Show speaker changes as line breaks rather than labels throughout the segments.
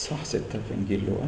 صح ستة في إنجيل لوقا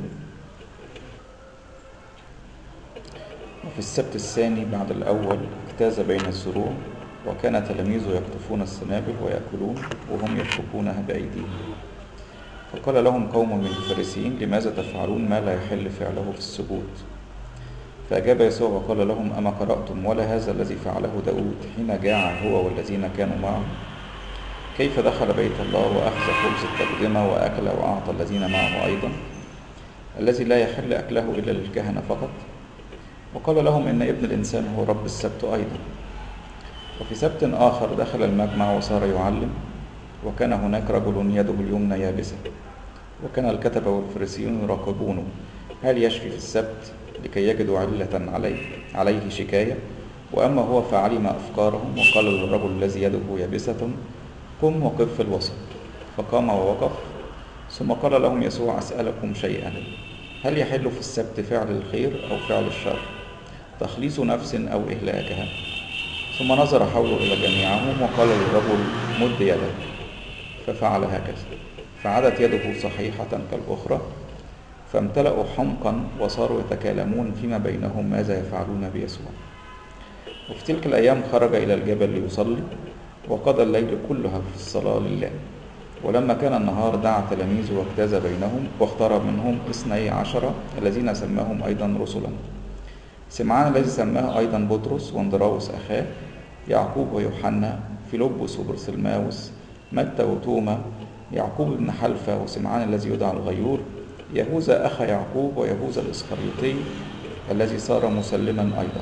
وفي السبت الثاني بعد الأول اجتاز بين الزروع وكان تلاميذه يقطفون السنابل ويأكلون وهم يتركونها بأيديهم فقال لهم قوم من الفارسيين لماذا تفعلون ما لا يحل فعله في السجود فأجاب يسوع وقال لهم أما قرأتم ولا هذا الذي فعله داود حين جاع هو والذين كانوا معه كيف دخل بيت الله وأخذ خبز التقدمة وأكل وأعطى الذين معه أيضا الذي لا يحل أكله إلا للكهنة فقط وقال لهم إن ابن الإنسان هو رب السبت أيضا وفي سبت آخر دخل المجمع وصار يعلم وكان هناك رجل يده اليمنى يابسة وكان الكتبة والفريسيون يراقبونه هل يشفي في السبت لكي يجدوا علة عليه عليه شكاية وأما هو فعلم أفكارهم وقال للرجل الذي يده يابسة قم وقف في الوسط فقام ووقف ثم قال لهم يسوع أسألكم شيئا هل يحل في السبت فعل الخير أو فعل الشر تخليص نفس أو إهلاكها ثم نظر حوله إلى جميعهم وقال للرجل مد يدك ففعل هكذا فعادت يده صحيحة كالأخرى فامتلأوا حمقا وصاروا يتكالمون فيما بينهم ماذا يفعلون بيسوع وفي تلك الأيام خرج إلى الجبل ليصلي وقضى الليل كلها في الصلاة لله ولما كان النهار دعا تلاميذه واجتاز بينهم واختار منهم اثني عشر الذين سماهم أيضا رسلا سمعان الذي سماه أيضا بطرس واندراوس أخاه يعقوب ويوحنا فيلبس وبرسلماوس متى وتوما يعقوب بن حلفة وسمعان الذي يدعى الغيور يهوذا أخا يعقوب ويهوذا الإسخريوطي الذي صار مسلما أيضا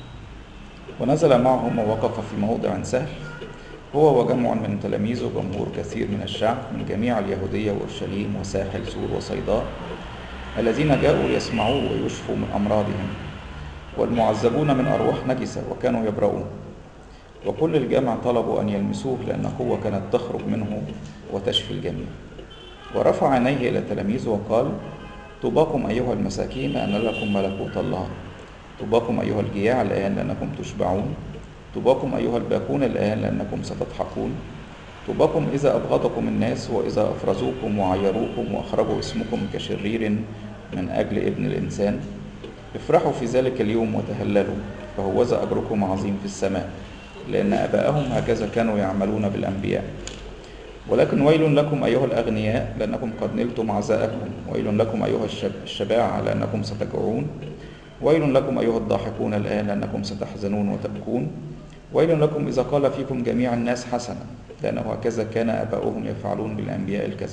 ونزل معهم ووقف في موضع سهل هو وجمع من تلاميذه جمهور كثير من الشعب من جميع اليهودية وأورشليم وساحل سور وصيداء الذين جاءوا ليسمعوه ويشفوا من أمراضهم والمعذبون من أرواح نجسة وكانوا يبرؤون وكل الجمع طلبوا أن يلمسوه لأن قوة كانت تخرج منه وتشفي الجميع ورفع عينيه إلى تلاميذه وقال طوباكم أيها المساكين لأن لكم ملكوت الله طوباكم أيها الجياع الآن لأنكم تشبعون طوباكم أيها الباكون الآن لأنكم ستضحكون طوباكم إذا أبغضكم الناس وإذا أفرزوكم وعيروكم وأخرجوا اسمكم كشرير من أجل ابن الإنسان افرحوا في ذلك اليوم وتهللوا فهوذا أجركم عظيم في السماء لأن أباءهم هكذا كانوا يعملون بالأنبياء ولكن ويل لكم أيها الأغنياء لأنكم قد نلتم عزاءكم ويل لكم أيها الشباع لأنكم ستجوعون ويل لكم أيها الضاحكون الآن لأنكم ستحزنون وتبكون ويل لكم إذا قال فيكم جميع الناس حسنا لأنه هكذا كان آباؤهم يفعلون بالأنبياء الكذب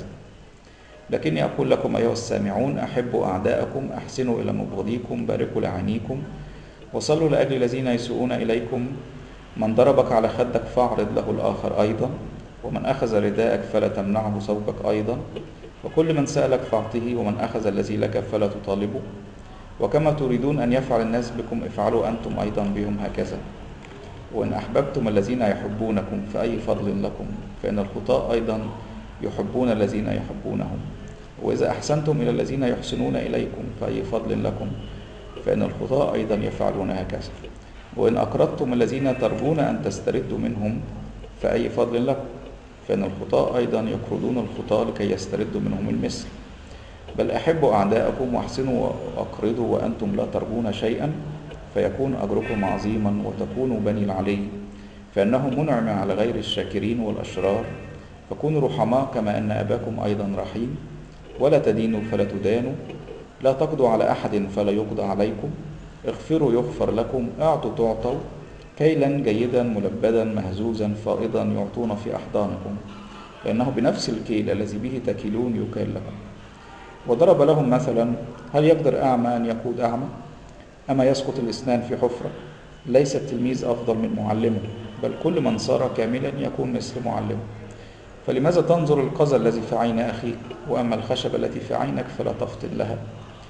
لكني أقول لكم أيها السامعون أحبوا أعداءكم أحسنوا إلى مبغضيكم باركوا لعينيكم وصلوا لأجل الذين يسوءون إليكم من ضربك على خدك فاعرض له الآخر أيضا ومن أخذ رداءك فلا تمنعه ثوبك أيضا وكل من سألك فاعطه ومن أخذ الذي لك فلا تطالبه وكما تريدون أن يفعل الناس بكم افعلوا أنتم أيضا بهم هكذا وإن أحببتم الذين يحبونكم فأي فضل لكم فإن الخطاة أيضا يحبون الذين يحبونهم وإذا أحسنتم إلى الذين يحسنون إليكم فأي فضل لكم فإن الخطاة أيضا يفعلون هكذا وإن أقرضتم الذين ترجون أن تستردوا منهم فأي فضل لكم فإن الخطاة أيضا يقرضون الخطاة لكي يستردوا منهم المثل بل أحبوا أعداءكم واحسنوا وأقرضوا وأنتم لا ترجون شيئا فيكون أجركم عظيما وتكونوا بني العلي فإنه منعم على غير الشاكرين والأشرار فكونوا رحماء كما أن أباكم أيضا رحيم ولا تدينوا فلا تدانوا لا تقضوا على أحد فلا يقضى عليكم اغفروا يغفر لكم اعطوا تعطوا كيلا جيدا ملبدا مهزوزا فائضا يعطون في أحضانكم لأنه بنفس الكيل الذي به تكيلون يكال لكم وضرب لهم مثلا هل يقدر أعمى أن يقود أعمى أما يسقط الإسنان في حفرة ليس التلميذ أفضل من معلمه بل كل من صار كاملا يكون مثل معلمه فلماذا تنظر القذى الذي في عين أخيك وأما الخشبة التي في عينك فلا تفطن لها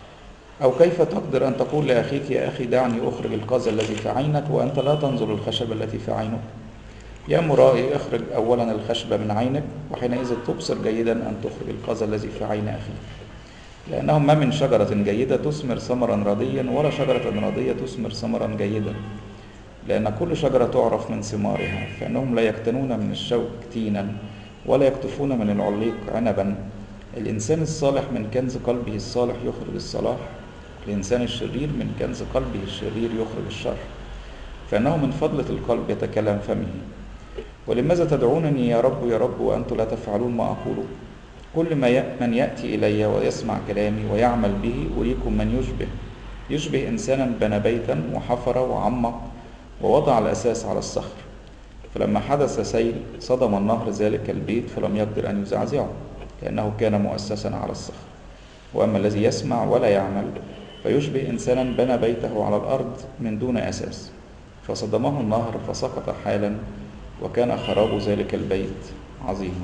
أو كيف تقدر أن تقول لأخيك يا أخي دعني أخرج القذى الذي في عينك وأنت لا تنظر الخشبة التي في عينك يا مرائي اخرج أولا الخشبة من عينك وحينئذ تبصر جيدا أن تخرج القذى الذي في عين أخيك لأنه ما من شجرة جيدة تثمر ثمرا رديا ولا شجرة ردية تثمر ثمرا جيدا لأن كل شجرة تعرف من ثمارها فإنهم لا يكتنون من الشوك تينا ولا يقطفون من العليق عنبا الإنسان الصالح من كنز قلبه الصالح يخرج الصلاح الإنسان الشرير من كنز قلبه الشرير يخرج الشر فإنه من فضلة القلب يتكلم فمه ولماذا تدعونني يا رب يا رب وأنتم لا تفعلون ما أقوله كل ما ي... من يأتي إلي ويسمع كلامي ويعمل به أريكم من يشبه يشبه إنسانا بنى بيتا وحفر وعمق ووضع الأساس على الصخر فلما حدث سيل صدم النهر ذلك البيت فلم يقدر أن يزعزعه لأنه كان مؤسسا على الصخر وأما الذي يسمع ولا يعمل فيشبه إنسانا بنى بيته على الأرض من دون أساس فصدمه النهر فسقط حالا وكان خراب ذلك البيت عظيما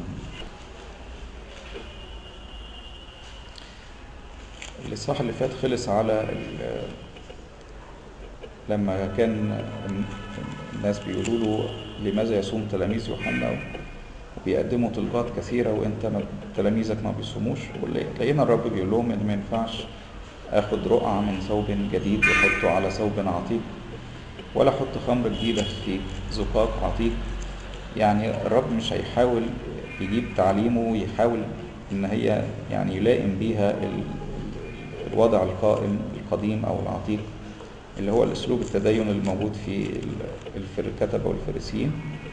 الإصحاح اللي فات خلص على لما كان الناس بيقولوا له لماذا يصوم تلاميذ يوحنا وبيقدموا طلبات كثيرة وانت ما تلاميذك ما بيصوموش لقينا الرب بيقول لهم ان ما ينفعش اخد رقعة من ثوب جديد واحطه على ثوب عتيق ولا احط خمر جديدة في زقاق عتيق يعني الرب مش هيحاول يجيب تعليمه ويحاول ان هي يعني يلائم بيها الوضع القائم القديم او العتيق اللي هو الاسلوب التدين الموجود في الكتبه والفريسيين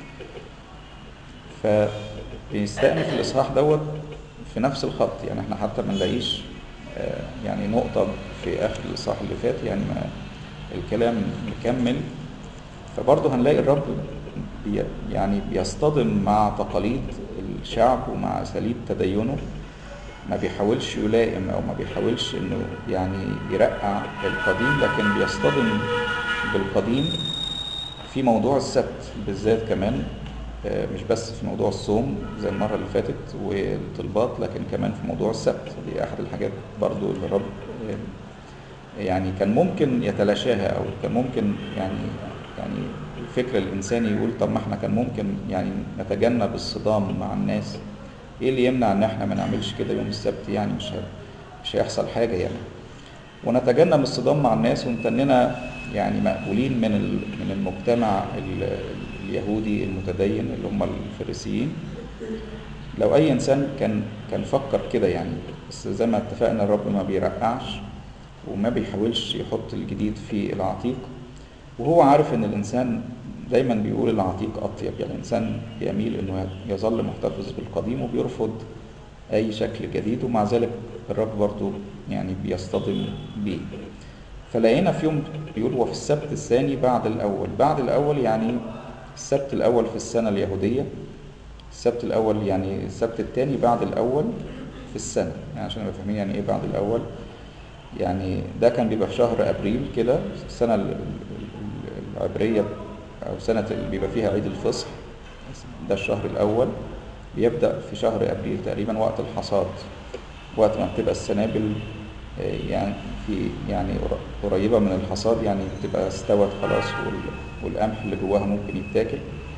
فبيستأنف الاصحاح دوت في نفس الخط يعني احنا حتى ما نلاقيش يعني نقطة في آخر الإصحاح اللي فات يعني ما الكلام مكمل فبرضه هنلاقي الرب بي يعني بيصطدم مع تقاليد الشعب ومع أساليب تدينه ما بيحاولش يلائم او ما بيحاولش انه يعني يرقع القديم لكن بيصطدم بالقديم في موضوع السبت بالذات كمان مش بس في موضوع الصوم زي المرة اللي فاتت والطلبات لكن كمان في موضوع السبت دي أحد الحاجات برضو اللي الرب يعني كان ممكن يتلاشاها أو كان ممكن يعني يعني الفكر الإنساني يقول طب ما احنا كان ممكن يعني نتجنب الصدام مع الناس ايه اللي يمنع ان احنا ما نعملش كده يوم السبت يعني مش مش هيحصل حاجه يعني ونتجنب الصدام مع الناس ونتننا يعني مقبولين من من المجتمع اليهودي المتدين اللي هم الفريسيين لو اي انسان كان كان فكر كده يعني بس زي ما اتفقنا الرب ما بيرقعش وما بيحاولش يحط الجديد في العتيق وهو عارف ان الانسان دايما بيقول العتيق اطيب يعني الانسان يميل انه يظل محتفظ بالقديم وبيرفض اي شكل جديد ومع ذلك الرب برضو يعني بيصطدم بيه فلقينا في يوم بيقول وفي السبت الثاني بعد الاول بعد الاول يعني السبت الاول في السنه اليهوديه السبت الاول يعني السبت الثاني بعد الاول في السنه يعني عشان نبقى فاهمين يعني ايه بعد الاول يعني ده كان بيبقى في شهر ابريل كده السنه العبريه أو سنة اللي بيبقى فيها عيد الفصح ده الشهر الأول بيبدأ في شهر أبريل تقريبا وقت الحصاد وقت ما بتبقى السنابل يعني في يعني قريبة من الحصاد يعني بتبقى استوت خلاص والقمح اللي جواها ممكن يتاكل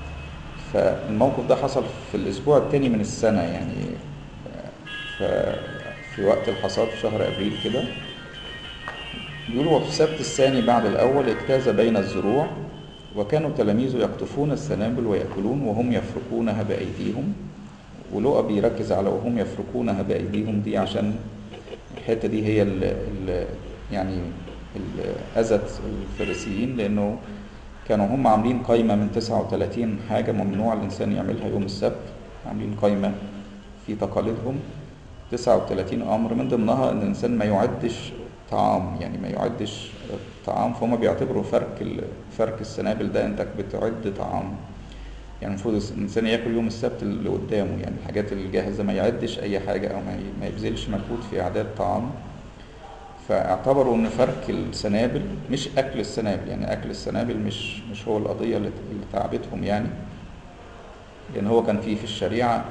فالموقف ده حصل في الأسبوع الثاني من السنة يعني في وقت الحصاد في شهر أبريل كده بيقولوا وفي السبت الثاني بعد الأول اجتاز بين الزروع وكانوا تلاميذه يقطفون السنابل ويأكلون وهم يفركونها بأيديهم ولقى بيركز على وهم يفركونها بأيديهم دي عشان الحتة دي هي اللي يعني اللي أذت الفريسيين لأنه كانوا هم عاملين قايمة من 39 حاجة ممنوع الإنسان يعملها يوم السبت عاملين قايمة في تقاليدهم 39 أمر من ضمنها إن الإنسان ما يعدش طعام يعني ما يعدش طعام فهم بيعتبروا فرك فرك السنابل ده انت بتعد طعام يعني المفروض الانسان ياكل يوم السبت اللي قدامه يعني الحاجات الجاهزه ما يعدش اي حاجه او ما يبذلش مجهود في اعداد طعام فاعتبروا ان فرك السنابل مش اكل السنابل يعني اكل السنابل مش مش هو القضيه اللي تعبتهم يعني لان هو كان فيه في الشريعه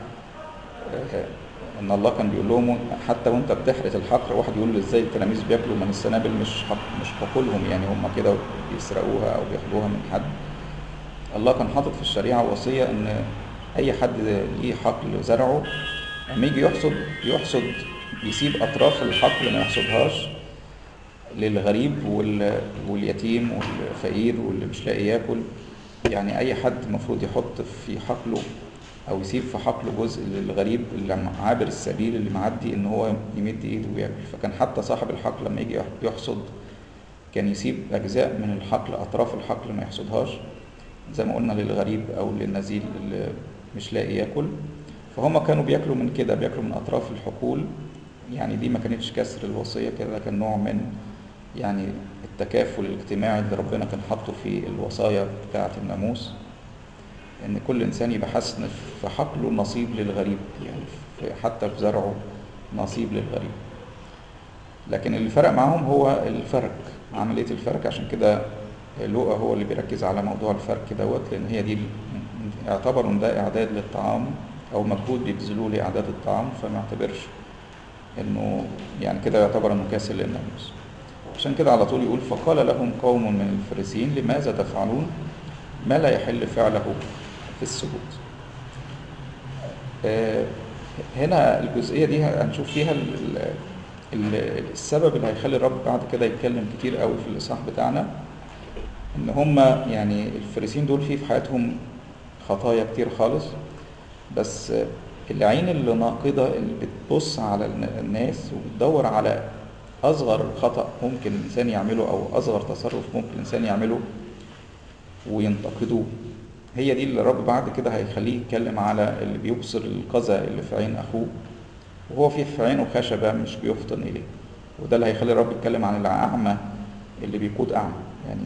ان الله كان بيقول لهم حتى وانت بتحرق الحقل واحد يقول ازاي التلاميذ بياكلوا من السنابل مش حق مش حقولهم يعني هم كده بيسرقوها او بياخدوها من حد الله كان حاطط في الشريعه وصيه ان اي حد ليه حقل زرعه لما يجي يحصد يحصد يسيب اطراف الحقل ما يحصدهاش للغريب واليتيم والفقير واللي مش لاقي ياكل يعني اي حد المفروض يحط في حقله او يسيب في حقله جزء للغريب اللي عابر السبيل اللي معدي ان هو يمد ايده وياكل فكان حتى صاحب الحقل لما يجي يحصد كان يسيب اجزاء من الحقل اطراف الحقل ما يحصدهاش زي ما قلنا للغريب او للنزيل اللي مش لاقي ياكل فهم كانوا بياكلوا من كده بياكلوا من اطراف الحقول يعني دي ما كانتش كسر الوصيه كده كان نوع من يعني التكافل الاجتماعي اللي ربنا كان حاطه في الوصايا بتاعه الناموس ان كل انسان يبقى حاسس ان في حقله نصيب للغريب يعني في حتى في زرعه نصيب للغريب لكن اللي فرق معاهم هو الفرق عمليه الفرق عشان كده لوقا هو اللي بيركز على موضوع الفرق دوت لان هي دي اعتبروا ان ده اعداد للطعام او مجهود بيبذلوه لاعداد الطعام فما اعتبرش انه يعني كده يعتبر انه كاسر للناموس عشان كده على طول يقول فقال لهم قوم من الفريسيين لماذا تفعلون ما لا يحل فعله في السجود هنا الجزئية دي هنشوف فيها السبب اللي هيخلي الرب بعد كده يتكلم كتير قوي في الإصحاح بتاعنا إن هم يعني الفريسين دول في في حياتهم خطايا كتير خالص بس العين اللي ناقضة اللي بتبص على الناس وبتدور على أصغر خطأ ممكن الإنسان يعمله أو أصغر تصرف ممكن الإنسان يعمله وينتقدوه هي دي اللي الرب بعد كده هيخليه يتكلم على اللي بيبصر القذى اللي في عين اخوه وهو في في عينه خشبه مش بيفطن اليه وده اللي هيخلي الرب يتكلم عن الاعمى اللي بيقود اعمى يعني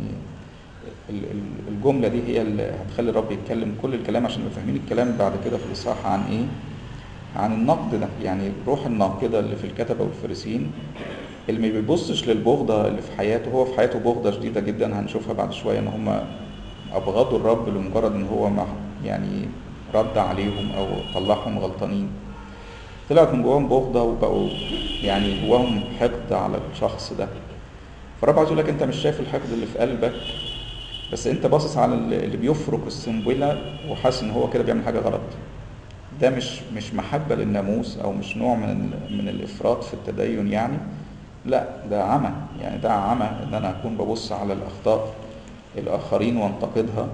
الجمله دي هي اللي هتخلي الرب يتكلم كل الكلام عشان نبقى فاهمين الكلام بعد كده في الاصحاح عن ايه عن النقد ده يعني الروح الناقده اللي في الكتبه والفريسيين اللي ما بيبصش للبغضه اللي في حياته هو في حياته بغضه شديده جدا هنشوفها بعد شويه ان هم أبغضوا الرب لمجرد إن هو يعني رد عليهم أو طلعهم غلطانين طلعت من جواهم بغضة وبقوا يعني جواهم حقد على الشخص ده فالرب عايز يقول لك أنت مش شايف الحقد اللي في قلبك بس أنت باصص على اللي بيفرك السنبلة وحاسس إن هو كده بيعمل حاجة غلط ده مش مش محبة للناموس أو مش نوع من من الإفراط في التدين يعني لا ده عمى يعني ده عمى إن أنا أكون ببص على الأخطاء الاخرين وانتقدها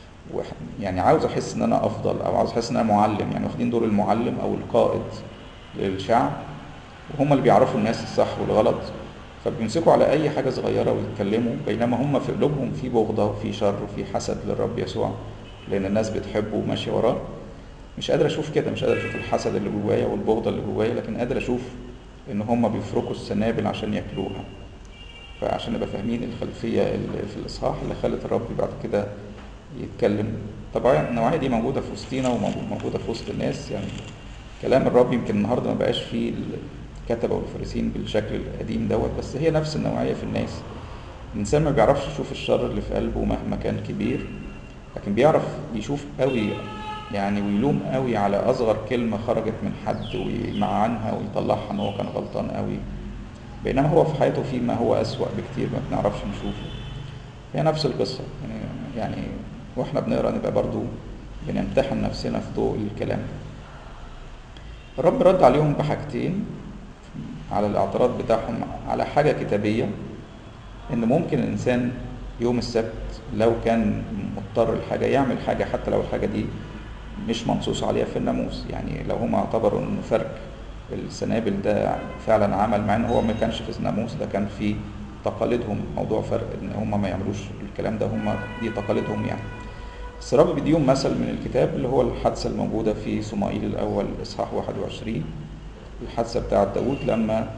يعني عاوز احس ان انا افضل او عاوز احس ان انا معلم يعني واخدين دور المعلم او القائد للشعب وهم اللي بيعرفوا الناس الصح والغلط فبيمسكوا على اي حاجه صغيره ويتكلموا بينما هم في قلوبهم في بغضه وفي شر وفي حسد للرب يسوع لان الناس بتحبه وماشيه وراه مش قادر اشوف كده مش قادر اشوف الحسد اللي جوايا والبغضه اللي جوايا لكن قادر اشوف ان هم بيفركوا السنابل عشان ياكلوها فعشان نبقى فاهمين الخلفية اللي في الإصحاح اللي خلت الرب بعد كده يتكلم طبعا النوعية دي موجودة في وسطينا وموجودة في وسط الناس يعني كلام الرب يمكن النهاردة ما بقاش فيه الكتبة والفريسين بالشكل القديم دوت بس هي نفس النوعية في الناس الإنسان ما بيعرفش يشوف الشر اللي في قلبه مهما كان كبير لكن بيعرف يشوف قوي يعني ويلوم قوي على أصغر كلمة خرجت من حد ويمعنها ويطلعها إن هو كان غلطان قوي بينما هو في حياته في ما هو أسوأ بكتير ما بنعرفش نشوفه هي نفس القصة يعني, يعني واحنا بنقرا نبقى برضو بنمتحن نفسنا في ضوء الكلام الرب رد عليهم بحاجتين على الاعتراض بتاعهم على حاجة كتابية ان ممكن الانسان يوم السبت لو كان مضطر لحاجة يعمل حاجة حتى لو الحاجة دي مش منصوص عليها في الناموس يعني لو هم اعتبروا انه فرق السنابل ده فعلا عمل مع ان هو ما كانش في الناموس ده كان في تقاليدهم موضوع فرق ان هم ما يعملوش الكلام ده هم دي تقاليدهم يعني بس الرب بيديهم مثل من الكتاب اللي هو الحادثة الموجودة في صمائيل الأول إصحاح 21 الحادثة بتاعة داود لما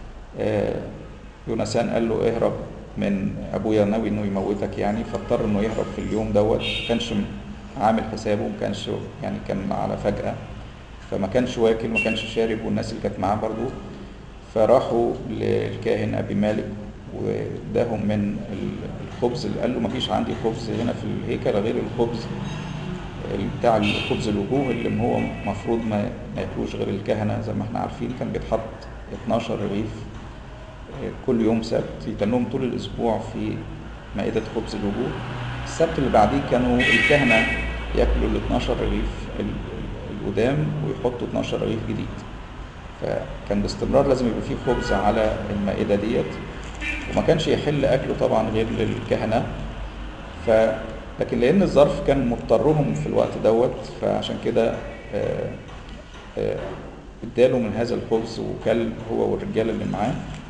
يونسان قال له اهرب من أبويا ناوي إنه يموتك يعني فاضطر إنه يهرب في اليوم دوت ما كانش عامل حسابه ما كانش يعني كان على فجأة فما كانش واكل ما كانش شارب والناس اللي كانت معاه برضو فراحوا للكاهن أبي مالك واداهم من الخبز اللي قال له ما فيش عندي خبز هنا في الهيكل غير الخبز بتاع الخبز الوجوه اللي هو المفروض ما ياكلوش غير الكهنه زي ما احنا عارفين كان بيتحط 12 رغيف كل يوم سبت يتنهم طول الاسبوع في مائده خبز الوجوه السبت اللي بعديه كانوا الكهنه ياكلوا ال 12 رغيف القدام ويحطوا 12 رغيف جديد فكان باستمرار لازم يبقى فيه خبز على المائده ديت وما كانش يحل اكله طبعا غير للكهنه ف لكن لان الظرف كان مضطرهم في الوقت دوت فعشان كده آه، آه، اداله من هذا الخبز وكل هو والرجال اللي معاه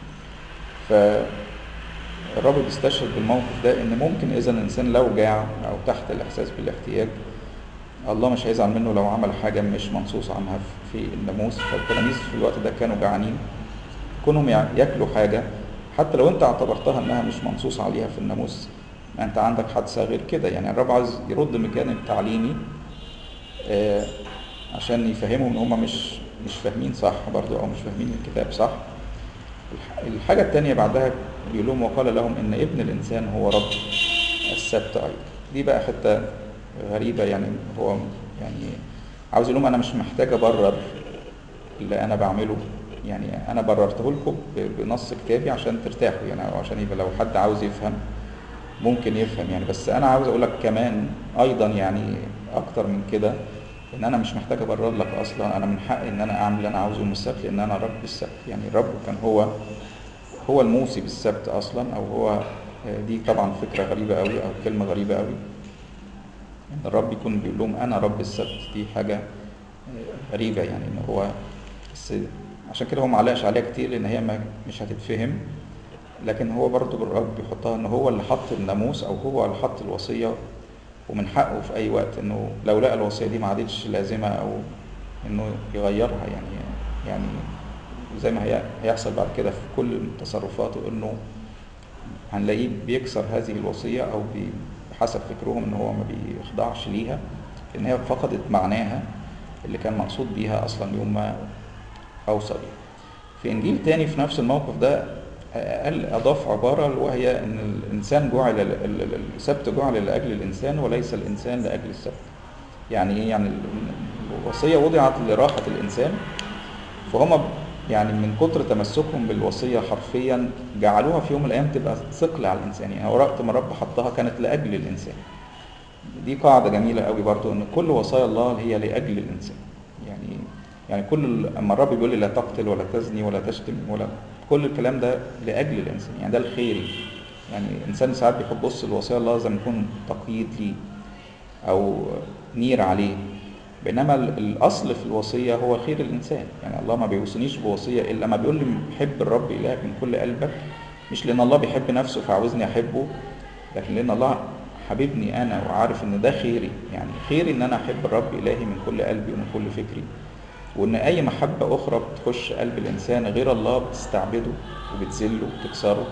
فالرب بيستشهد بالموقف ده ان ممكن اذا الانسان لو جاع او تحت الاحساس بالاحتياج الله مش هيزعل منه لو عمل حاجه مش منصوص عنها في الناموس فالتلاميذ في الوقت ده كانوا جعانين كونهم يع- ياكلوا حاجه حتى لو انت اعتبرتها انها مش منصوص عليها في الناموس ما انت عندك حادثه غير كده يعني الرب عايز يرد من الجانب التعليمي آه، عشان يفهمهم ان هم مش مش فاهمين صح برضو او مش فاهمين الكتاب صح الح- الحاجة التانية بعدها بيقول لهم وقال لهم ان ابن الانسان هو رب السبت ايضا دي بقى حتة غريبة يعني هو يعني عاوز يقول لهم انا مش محتاج ابرر اللي انا بعمله يعني انا بررته لكم ب- بنص كتابي عشان ترتاحوا يعني او عشان يبقى لو حد عاوز يفهم ممكن يفهم يعني بس انا عاوز اقول لك كمان ايضا يعني اكتر من كده ان انا مش محتاج ابرر لك اصلا انا من حقي ان انا اعمل اللي انا عاوزه يوم السبت لان انا رب السبت يعني الرب كان هو هو الموصي بالسبت اصلا او هو دي طبعا فكره غريبه قوي او كلمه غريبه قوي ان الرب يكون بيقول لهم انا رب السبت دي حاجه غريبه يعني ان هو بس عشان كده هو معلقش عليها كتير لان هي ما مش هتتفهم لكن هو برضو الرب بيحطها ان هو اللي حط الناموس او هو اللي حط الوصيه ومن حقه في اي وقت انه لو لقى الوصيه دي ما عادتش لازمه او انه يغيرها يعني يعني زي ما هي هيحصل بعد كده في كل تصرفاته انه هنلاقيه بيكسر هذه الوصيه او بي- بحسب فكرهم ان هو ما بيخضعش ليها لان هي فقدت معناها اللي كان مقصود بيها اصلا يوم ما اوصى بيها في انجيل تاني في نفس الموقف ده قال اضاف عباره وهي ان الانسان جعل ال- ال- ال- السبت جعل لاجل الانسان وليس الانسان لاجل السبت يعني ايه يعني ال- الوصيه وضعت لراحه الانسان فهم يعني من كتر تمسكهم بالوصيه حرفيا جعلوها في يوم من الايام تبقى ثقل على الانسان يعني هو وقت ما الرب حطها كانت لاجل الانسان دي قاعده جميله قوي برضو ان كل وصايا الله هي لاجل الانسان يعني يعني كل اما الرب بيقول لي لا تقتل ولا تزني ولا تشتم ولا كل الكلام ده لاجل الانسان يعني ده الخيري يعني الانسان ساعات بيحب يبص لوصايا الله زي ما يكون تقييد ليه او نير عليه بينما ال- الاصل في الوصيه هو خير الانسان يعني الله ما بيوصينيش بوصيه الا ما بيقول لي حب الرب الهك من كل قلبك مش لان الله بيحب نفسه فعاوزني احبه لكن لان الله حبيبني انا وعارف ان ده خيري يعني خيري ان انا احب الرب الهي من كل قلبي ومن كل فكري وان اي محبه اخرى بتخش قلب الانسان غير الله بتستعبده وبتذله وبتكسره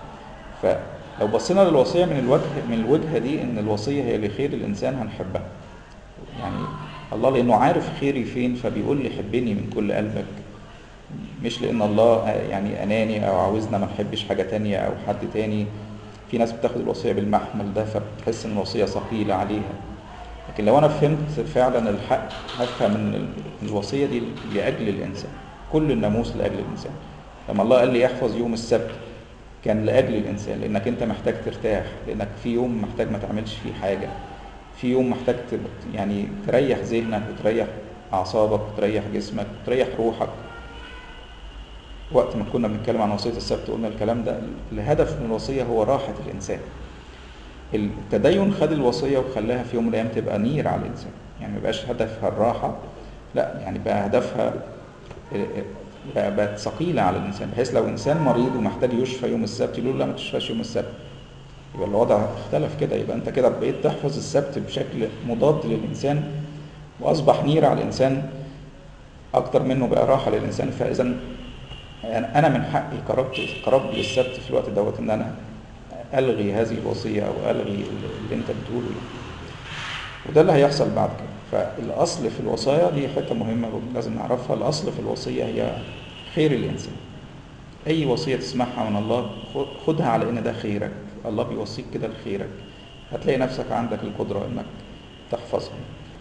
فلو بصينا للوصيه من الوجه من الوجهه دي ان الوصيه هي لخير الانسان هنحبها يعني الله لانه عارف خيري فين فبيقول لي حبني من كل قلبك مش لان الله يعني اناني او عاوزنا ما نحبش حاجه تانية او حد تاني في ناس بتاخد الوصيه بالمحمل ده فبتحس ان الوصيه ثقيله عليها لكن لو انا فهمت فعلا الحق هفهم ان الوصيه دي لاجل الانسان كل الناموس لاجل الانسان لما الله قال لي احفظ يوم السبت كان لاجل الانسان لانك انت محتاج ترتاح لانك في يوم محتاج ما تعملش فيه حاجه في يوم محتاج تب- يعني تريح ذهنك وتريح اعصابك وتريح جسمك وتريح روحك وقت ما كنا بنتكلم عن وصيه السبت قلنا الكلام ده الهدف من الوصيه هو راحه الانسان التدين خد الوصيه وخلاها في يوم من الايام تبقى نير على الانسان يعني ما بقاش هدفها الراحه لا يعني بقى هدفها بقى بقت ثقيله على الانسان بحيث لو انسان مريض ومحتاج يشفى يوم السبت يقول له لا ما تشفاش يوم السبت يبقى الوضع اختلف كده يبقى انت كده بقيت تحفظ السبت بشكل مضاد للانسان واصبح نير على الانسان اكتر منه بقى راحه للانسان فاذا يعني انا من حقي كرب كرب للسبت في الوقت دوت ان انا الغي هذه الوصيه او الغي اللي انت بتقوله ده. وده اللي هيحصل بعد كده فالاصل في الوصايا دي حته مهمه لازم نعرفها الاصل في الوصيه هي خير الانسان اي وصيه تسمعها من الله خ- خدها على ان ده خيرك الله بيوصيك كده لخيرك هتلاقي نفسك عندك القدره انك تحفظها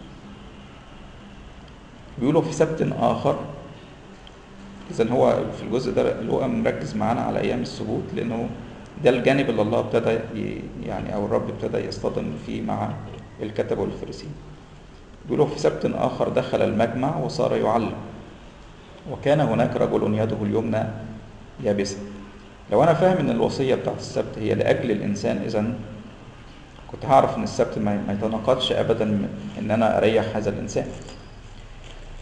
بيقولوا في سبت اخر اذا هو في الجزء ده اللي هو مركز معانا على ايام السبوت لانه ده الجانب اللي الله ابتدى ي- يعني او الرب ابتدى يصطدم فيه مع الكتبه والفريسيين بيقولوا في سبت اخر دخل المجمع وصار يعلم وكان هناك رجل يده اليمنى يابسه لو انا فاهم ان الوصيه بتاعت السبت هي لاجل الانسان اذا كنت هعرف ان السبت ما ما يتناقضش ابدا م- ان انا اريح هذا الانسان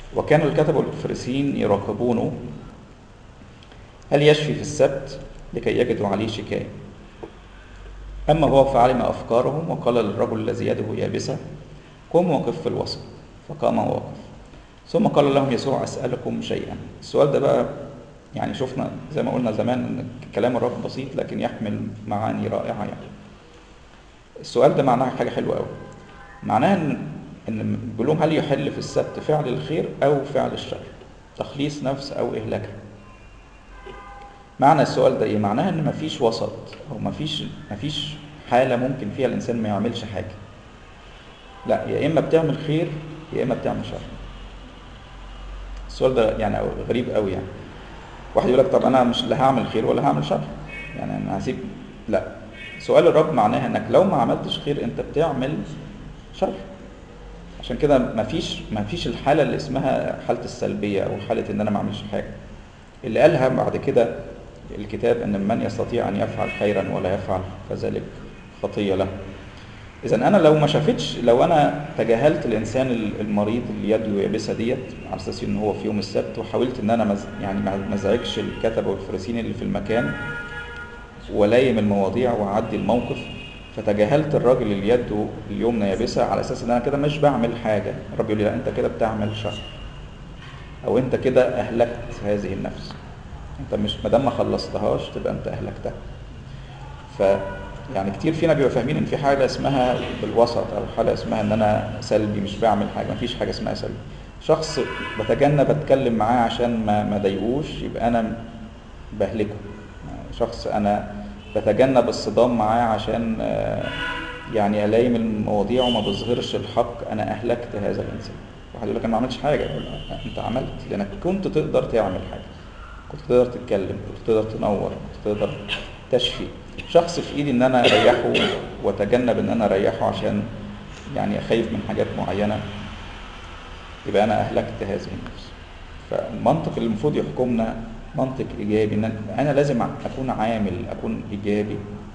وكان الكتب والفريسيين يراقبونه هل يشفي في السبت لكي يجدوا عليه شكاية أما هو فعلم أفكارهم وقال للرجل الذي يده يابسة قم وقف في الوسط فقام ووقف ثم قال لهم يسوع أسألكم شيئا السؤال ده بقى يعني شفنا زي ما قلنا زمان ان كلام الرب بسيط لكن يحمل معاني رائعة يعني السؤال ده معناه حاجة حلوة قوي معناها ان ان بيقول لهم هل يحل في السبت فعل الخير او فعل الشر تخليص نفس او اهلاكها معنى السؤال ده ايه معناها ان مفيش وسط او مفيش مفيش حاله ممكن فيها الانسان ما يعملش حاجه لا يا اما بتعمل خير يا اما بتعمل شر السؤال ده يعني غريب قوي يعني واحد يقول لك طب انا مش لا هعمل خير ولا هعمل شر يعني انا هسيب لا سؤال الرب معناها انك لو ما عملتش خير انت بتعمل شر عشان كده مفيش مفيش الحاله اللي اسمها حاله السلبيه او حاله ان انا ما اعملش حاجه اللي قالها بعد كده الكتاب ان من يستطيع ان يفعل خيرا ولا يفعل فذلك خطيه له اذا انا لو ما شافتش لو انا تجاهلت الانسان المريض اللي يده يابسه ديت على اساس ان هو في يوم السبت وحاولت ان انا مز يعني ما ازعجش الكتبه والفريسين اللي في المكان ولايم المواضيع واعدي الموقف فتجاهلت الراجل اللي يده اليمنى يابسه على اساس ان انا كده مش بعمل حاجه الرب يقول لي لا انت كده بتعمل شر او انت كده اهلكت هذه النفس انت مش ما دام ما خلصتهاش تبقى انت اهلكتها ف يعني كتير فينا بيبقى فاهمين ان في حاجه اسمها بالوسط او حاجه اسمها ان انا سلبي مش بعمل حاجه ما فيش حاجه اسمها سلبي شخص بتجنب اتكلم معاه عشان ما ما ضايقوش يبقى انا بهلكه شخص انا بتجنب الصدام معاه عشان يعني الايم المواضيع وما بظهرش الحق انا اهلكت هذا الانسان واحد يقول لك انا ما عملتش حاجه يقول انت عملت لانك كنت تقدر تعمل حاجه كنت تقدر تتكلم كنت تقدر تنور كنت تقدر تشفي شخص في ايدي ان انا اريحه واتجنب ان انا اريحه عشان يعني اخايف من حاجات معينه يبقى انا اهلكت هذه النفس فالمنطق اللي المفروض يحكمنا منطق ايجابي ان انا لازم اكون عامل اكون ايجابي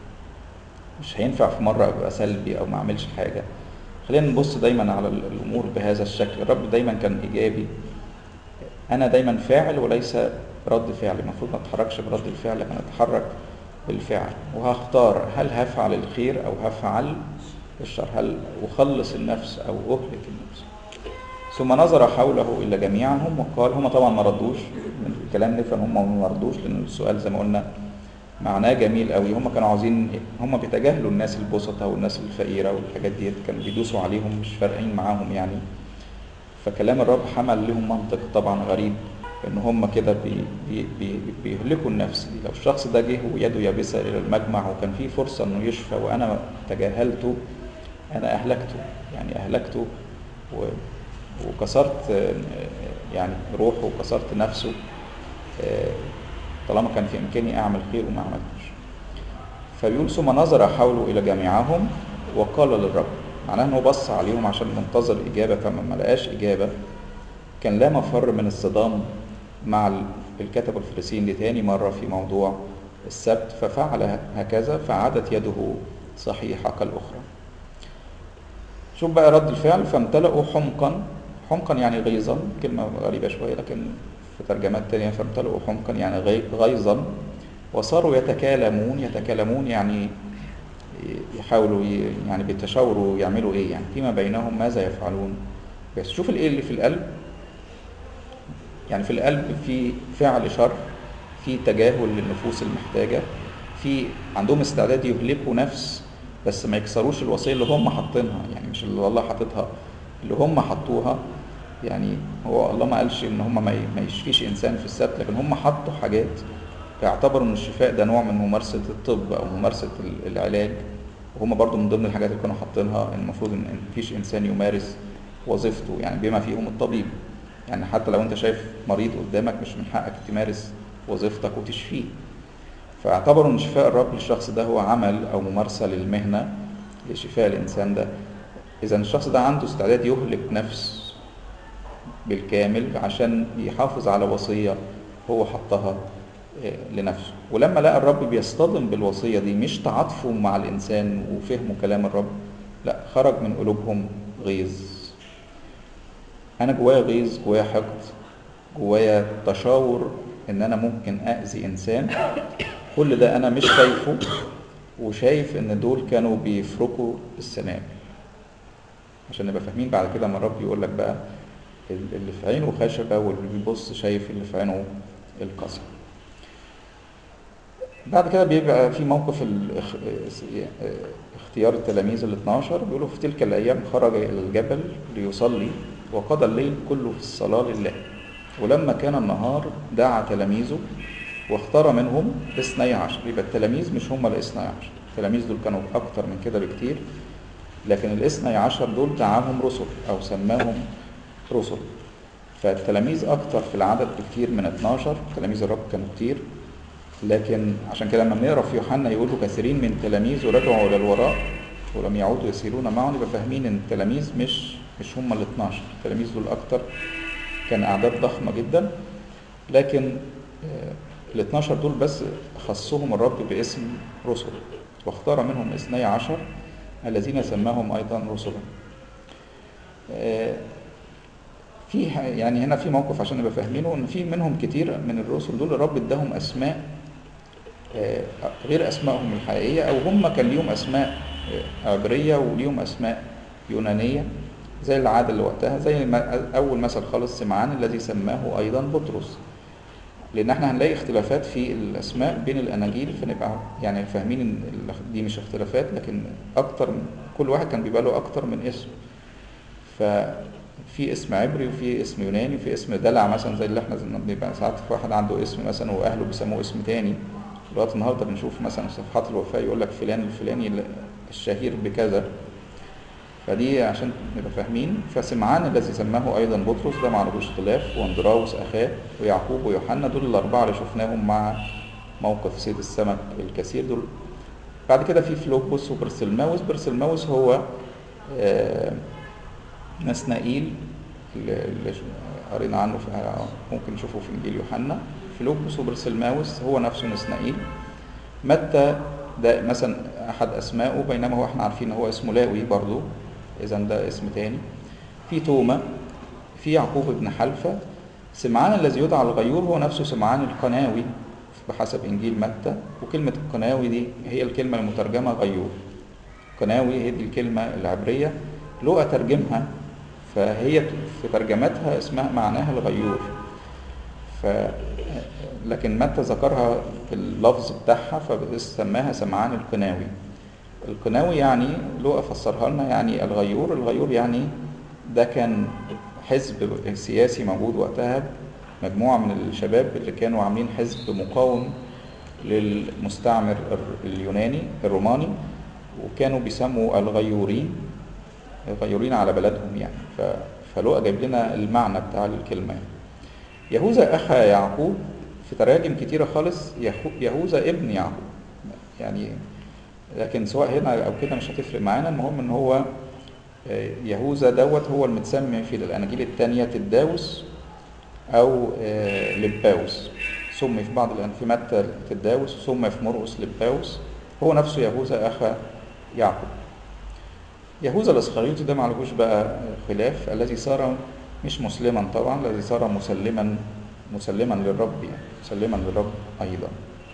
مش هينفع في مره ابقى سلبي او ما اعملش حاجه خلينا نبص دايما على الامور بهذا الشكل الرب دايما كان ايجابي انا دايما فاعل وليس رد فعل المفروض ما اتحركش برد الفعل لكن اتحرك بالفعل وهختار هل هفعل الخير او هفعل الشر هل اخلص النفس او اهلك النفس ثم نظر حوله الى جميعهم وقال هم طبعا ما ردوش من الكلام نفهم هم ما ردوش لان السؤال زي ما قلنا معناه جميل قوي هم كانوا عاوزين هم بيتجاهلوا الناس البسطة والناس الفقيرة والحاجات ديت كانوا بيدوسوا عليهم مش فارقين معاهم يعني فكلام الرب حمل لهم منطق طبعا غريب ان هم كده بي بي بي بيهلكوا النفس دي لو الشخص ده جه ويده يابسه الى المجمع وكان في فرصه انه يشفى وانا تجاهلته انا اهلكته يعني اهلكته و وكسرت يعني روحه وكسرت نفسه طالما كان في امكاني اعمل خير وما عملتش فبيقول ثم نظر حوله الى جميعهم وقال للرب معناه انه بص عليهم عشان منتظر اجابه فما ما لقاش اجابه كان لا مفر من الصدام مع الكتب الفريسيين لتاني مره في موضوع السبت ففعل هكذا فعادت يده صحيحه كالاخرى شوف بقى رد الفعل فامتلأوا حمقا حمقا يعني غيظا كلمة غريبة شوية لكن في ترجمات تانية فامتلأوا حمقا يعني غيظا وصاروا يتكالمون يتكالمون يعني يحاولوا يعني بيتشاوروا يعملوا ايه يعني فيما بينهم ماذا يفعلون بس شوف الايه اللي في القلب يعني في القلب في فعل شر في تجاهل للنفوس المحتاجة في عندهم استعداد يهلكوا نفس بس ما يكسروش الوصية اللي هم حاطينها يعني مش اللي الله حاططها اللي هم حطوها يعني هو الله ما قالش ان هم ما يشفيش انسان في السبت لكن هم حطوا حاجات فاعتبروا ان الشفاء ده نوع من ممارسة الطب او ممارسة العلاج وهم برضو من ضمن الحاجات اللي كانوا حاطينها المفروض ان مفيش انسان يمارس وظيفته يعني بما فيهم الطبيب يعني حتى لو انت شايف مريض قدامك مش من حقك تمارس وظيفتك وتشفيه فاعتبروا ان شفاء الرب للشخص ده هو عمل او ممارسة للمهنة لشفاء الانسان ده اذا الشخص ده عنده استعداد يهلك نفس بالكامل عشان يحافظ على وصية هو حطها لنفسه ولما لقى الرب بيصطدم بالوصية دي مش تعاطفوا مع الإنسان وفهموا كلام الرب لا خرج من قلوبهم غيظ انا جوايا غيظ جوايا حقد جوايا تشاور ان انا ممكن اذي انسان كل ده انا مش شايفه وشايف ان دول كانوا بيفركوا السنابل عشان نبقى فاهمين بعد كده لما الرب يقول لك بقى اللي في عينه خشبة واللي بيبص شايف اللي في عينه القصب بعد كده بيبقى في موقف الاخ- اختيار التلاميذ ال 12 بيقولوا في تلك الايام خرج الى الجبل ليصلي وقضى الليل كله في الصلاه لله ولما كان النهار دعا تلاميذه واختار منهم اثني عشر يبقى التلاميذ مش هم الاثني عشر التلاميذ دول كانوا اكتر من كده بكتير لكن الاثني عشر دول دعاهم رسل او سماهم رسل فالتلاميذ اكتر في العدد بكتير من 12 تلاميذ الرب كانوا كتير لكن عشان كده لما بنقرا في يوحنا يقولوا كثيرين من تلاميذه رجعوا الى الوراء ولم يعودوا يسيرون معه يبقى فاهمين ان التلاميذ مش مش هم ال 12 التلاميذ دول اكتر كان اعداد ضخمه جدا لكن ال 12 دول بس خصهم الرب باسم رسل واختار منهم اثني عشر الذين سماهم ايضا رسلا آه، في ح- يعني هنا في موقف عشان نبقى فاهمينه ان في منهم كتير من الرسل دول الرب اداهم اسماء آه، غير اسمائهم الحقيقيه او هم كان ليهم اسماء آه، عبريه وليهم اسماء يونانيه زي العاده اللي وقتها زي ما اول مثل خالص سمعان الذي سماه ايضا بطرس لان احنا هنلاقي اختلافات في الاسماء بين الاناجيل فنبقى يعني فاهمين ان ال- دي مش اختلافات لكن اكتر من كل واحد كان بيبقى له اكتر من اسم ففي اسم عبري وفي اسم يوناني وفي اسم دلع مثلا زي اللي احنا زي- بيبقى ساعات في واحد عنده اسم مثلا واهله بيسموه اسم تاني دلوقتي النهارده بنشوف مثلا صفحات الوفاه يقول لك فلان الفلاني الشهير بكذا فدي عشان نبقى فاهمين فسمعان الذي سماه ايضا بطرس ده ما عليهوش خلاف واندراوس اخاه ويعقوب ويوحنا دول الاربعه اللي شفناهم مع موقف صيد السمك الكثير دول بعد كده في فلوبوس وبرسلماوس برسلماوس هو آه، نسنائيل اللي اللي قرينا عنه في آه، ممكن نشوفه في انجيل يوحنا فلوبوس وبرسلماوس هو نفسه نسنائيل متى ده مثلا احد اسمائه بينما هو احنا عارفين ان هو اسمه لاوي برضو اذا ده اسم تاني في توما في يعقوب بن حلفة سمعان الذي يدعى الغيور هو نفسه سمعان القناوي بحسب انجيل متى وكلمة القناوي دي هي الكلمة المترجمة غيور قناوي هي دي الكلمة العبرية لقى ترجمها فهي في ترجمتها اسمها معناها الغيور ف لكن متى ذكرها في اللفظ بتاعها فسماها سمعان القناوي القناوي يعني لقى فسرها لنا يعني الغيور الغيور يعني ده كان حزب سياسي موجود وقتها مجموعة من الشباب اللي كانوا عاملين حزب مقاوم للمستعمر اليوناني الروماني وكانوا بيسموا الغيورين الغيورين على بلدهم يعني ف- فلقى جايب لنا المعنى بتاع الكلمة يعني. يهوذا أخا يعقوب في تراجم كتيرة خالص يهو- يهوذا ابن يعقوب يعني لكن سواء هنا أو كده مش هتفرق معانا المهم إن هو آه، يهوذا دوت هو المتسمي في الأناجيل التانية تداوس أو آه، لباوس سمي في بعض الأن- في متى تداوس وسمي في مرقس لباوس هو نفسه يهوذا أخا يعقوب يهوذا الاسخريوطي ده معلهوش بقى خلاف الذي صار مش مسلما طبعا الذي صار مسلما مسلما للرب يعني مسلما للرب ايضا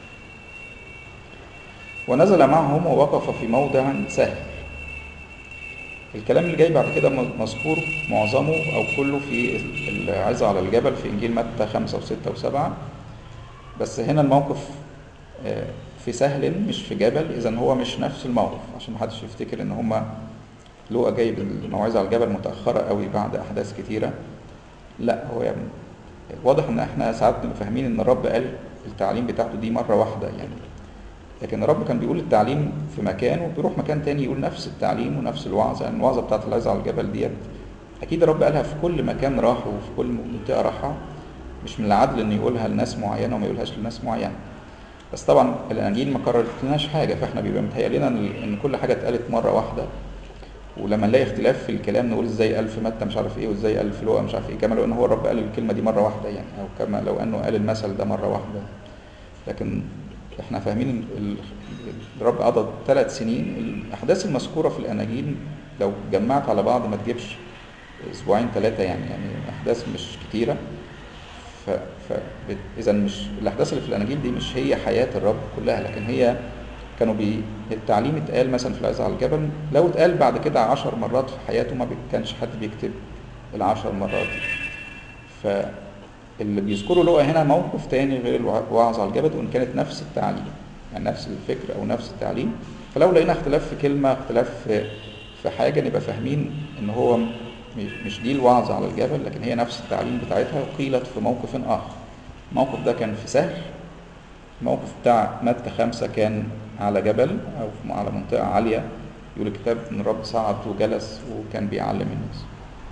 ونزل معهم ووقف في موضع سهل الكلام اللي جاي بعد كده مذكور معظمه او كله في العظة على الجبل في انجيل متى خمسة وستة وسبعة بس هنا الموقف آه، في سهل مش في جبل اذا هو مش نفس الموقف عشان محدش يفتكر ان هما لوقا جايب الموعظة على الجبل متأخرة قوي بعد أحداث كتيرة لا هو يعني واضح ان احنا ساعات بنبقى فاهمين ان الرب قال التعليم بتاعته دي مرة واحدة يعني لكن الرب كان بيقول التعليم في مكان وبيروح مكان تاني يقول نفس التعليم ونفس الوعظة يعني الوعظة بتاعت العظة على الجبل ديت أكيد الرب قالها في كل مكان راحه وفي كل منطقة راحها مش من العدل إنه يقولها لناس معينة وما يقولهاش لناس معينة بس طبعا الأناجيل ما قررتلناش حاجة فاحنا بيبقى متهيأ لنا إن إن كل حاجة اتقالت مرة واحدة ولما نلاقي اختلاف في الكلام نقول ازاي قال في متى مش عارف ايه وازاي قال في لوقا مش عارف ايه كما لو ان هو الرب قال الكلمه دي مره واحده يعني او كما لو انه قال المثل ده مره واحده لكن احنا فاهمين إن ال- الرب قضى ثلاث سنين الاحداث المذكوره في الاناجيل لو جمعت على بعض ما تجيبش اسبوعين ثلاثه يعني يعني احداث مش كتيره ف, ف اذا مش الاحداث اللي في الاناجيل دي مش هي حياه الرب كلها لكن هي كانوا بي التعليم اتقال مثلا في العزة على الجبل لو اتقال بعد كده عشر مرات في حياته ما كانش حد بيكتب العشر مرات دي فاللي بيذكروا لقى هنا موقف تاني غير الوعظ على الجبل وان كانت نفس التعليم يعني نفس الفكر او نفس التعليم فلو لقينا اختلاف في كلمة اختلاف في, في حاجة نبقى فاهمين ان هو مش دي الوعظ على الجبل لكن هي نفس التعليم بتاعتها قيلت في موقف آخر الموقف ده كان في سهل الموقف بتاع متى خمسة كان على جبل أو على منطقة عالية يقول الكتاب إن الرب صعد وجلس وكان بيعلم الناس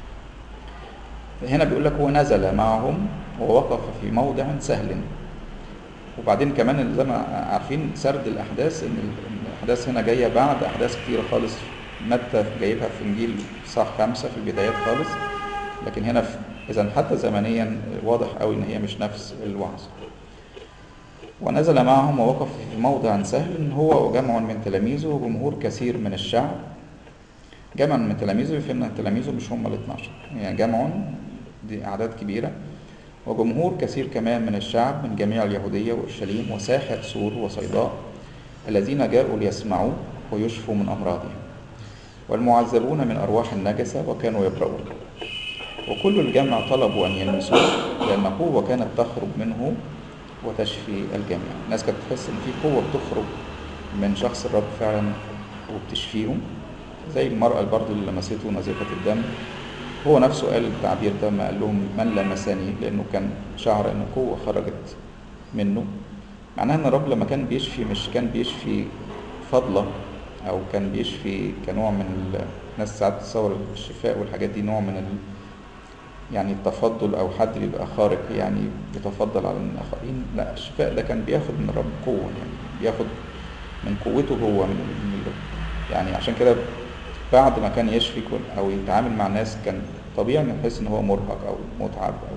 هنا بيقول لك هو نزل معهم ووقف في موضع سهل وبعدين كمان زي ما عارفين سرد الأحداث إن الأحداث هنا جاية بعد أحداث كتيرة خالص متى جايبها في إنجيل صح خمسة في البدايات خالص لكن هنا إذا حتى زمنيا واضح قوي إن هي مش نفس الوعظ ونزل معهم ووقف في موضع سهل هو وجمع من تلاميذه وجمهور كثير من الشعب جمع من تلاميذه يفهم ان تلاميذه مش هم ال 12 يعني جمع دي اعداد كبيره وجمهور كثير كمان من الشعب من جميع اليهوديه واورشليم وساحر سور وصيداء الذين جاءوا ليسمعوه ويشفوا من امراضهم والمعذبون من ارواح النجسه وكانوا يبرؤون وكل الجمع طلبوا ان يلمسوه لان قوه كانت تخرج منه وتشفي الجميع الناس كانت تحس ان في قوه بتخرج من شخص الرب فعلا وبتشفيهم زي المرأة برضه اللي لمسته نزيفة الدم هو نفسه قال التعبير ده ما قال لهم من لمسني لأنه كان شعر إن قوة خرجت منه معناها إن الرب لما كان بيشفي مش كان بيشفي فضلة أو كان بيشفي كنوع من الناس ساعات تتصور الشفاء والحاجات دي نوع من ال... يعني التفضل او حد بيبقى خارق يعني بيتفضل على الاخرين لا الشفاء ده كان بياخد من الرب قوه يعني بياخد من قوته هو من, من يعني عشان كده بعد ما كان يشفي كل او يتعامل مع ناس كان طبيعي انه يحس ان هو مرهق او متعب او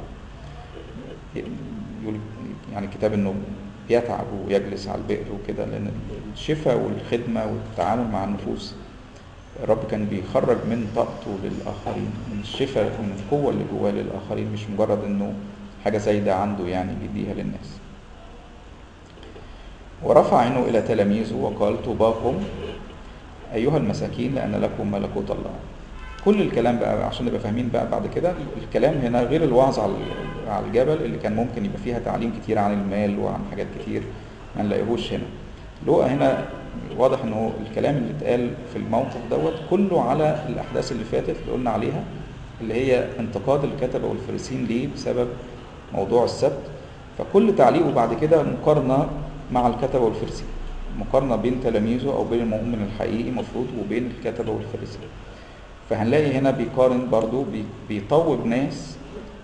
يقول يعني الكتاب انه بيتعب ويجلس على البئر وكده لان الشفاء والخدمه والتعامل مع النفوس الرب كان بيخرج من طاقته للآخرين من الشفاء ومن القوة اللي جواه للآخرين مش مجرد إنه حاجة زايدة عنده يعني بيديها للناس ورفع عينه إلى تلاميذه وقال طوباكم أيها المساكين لأن لكم ملكوت الله كل الكلام بقى عشان نبقى فاهمين بقى بعد كده الكلام هنا غير الوعظ على الجبل اللي كان ممكن يبقى فيها تعليم كتير عن المال وعن حاجات كتير ما نلاقيهوش هنا لقى هنا واضح انه الكلام اللي اتقال في الموقف دوت كله على الاحداث اللي فاتت اللي قلنا عليها اللي هي انتقاد الكتبه والفريسين ليه بسبب موضوع السبت فكل تعليقه بعد كده مقارنه مع الكتبه والفريسين مقارنه بين تلاميذه او بين المؤمن الحقيقي المفروض وبين الكتبه والفريسين فهنلاقي هنا بيقارن برضو بيطوب ناس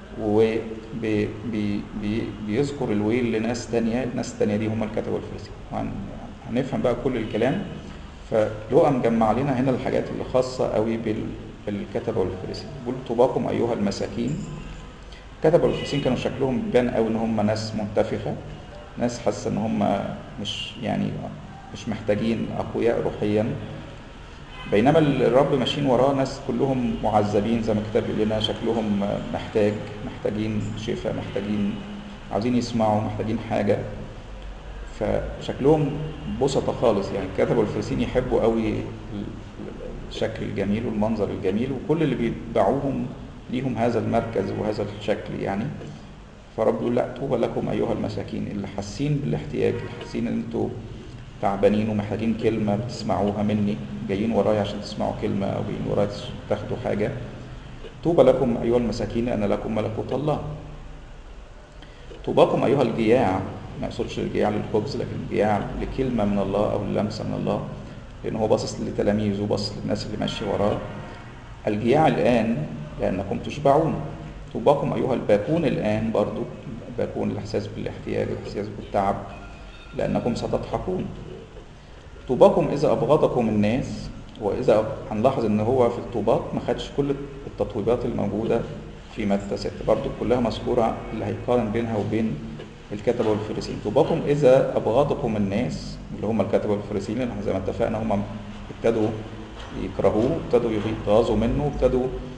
وبيذكر الويل لناس تانية الناس التانية دي هم الكتبة والفريسين هنفهم بقى كل الكلام فلقى مجمع لنا هنا الحاجات اللي خاصة قوي بالكتبة والفريسين بيقول طوباكم أيها المساكين الكتبة والفريسين كانوا شكلهم بان قوي إن هم ناس منتفخة ناس حاسة إن هم مش يعني مش محتاجين أقوياء روحيا بينما الرب ماشيين وراه ناس كلهم معذبين زي ما الكتاب بيقول لنا شكلهم محتاج محتاجين شفاء محتاجين عاوزين يسمعوا محتاجين حاجة فشكلهم بسطة خالص يعني الكتبة والفريسين يحبوا قوي الشكل الجميل والمنظر الجميل وكل اللي بيتبعوهم ليهم هذا المركز وهذا الشكل يعني فرب يقول لا طوبى لكم ايها المساكين اللي حاسين بالاحتياج اللي حاسين ان انتوا تعبانين ومحتاجين كلمه بتسمعوها مني جايين ورايا عشان تسمعوا كلمه او جايين ورايا تاخدوا حاجه طوبى لكم ايها المساكين ان لكم ملكوت الله طوباكم ايها الجياع ما يقصدش الجياع للخبز لكن الجياع لكلمه من الله او لمسه من الله لان هو باصص لتلاميذه وباصص للناس اللي ماشيه وراه الجياع الان لانكم تشبعون طوباكم ايها الباكون الان برضو باكون الاحساس بالاحتياج الاحساس بالتعب لانكم ستضحكون طوباكم اذا ابغضكم الناس واذا هنلاحظ ان هو في الطوبات ما خدش كل التطويبات الموجوده في متى 6 برضو كلها مذكوره اللي هيقارن بينها وبين الكتبه والفريسين طوباكم اذا ابغضكم الناس اللي هم الكتبه والفريسين اللي زي ما اتفقنا هم ابتدوا يكرهوه ابتدوا يغيظوا منه ابتدوا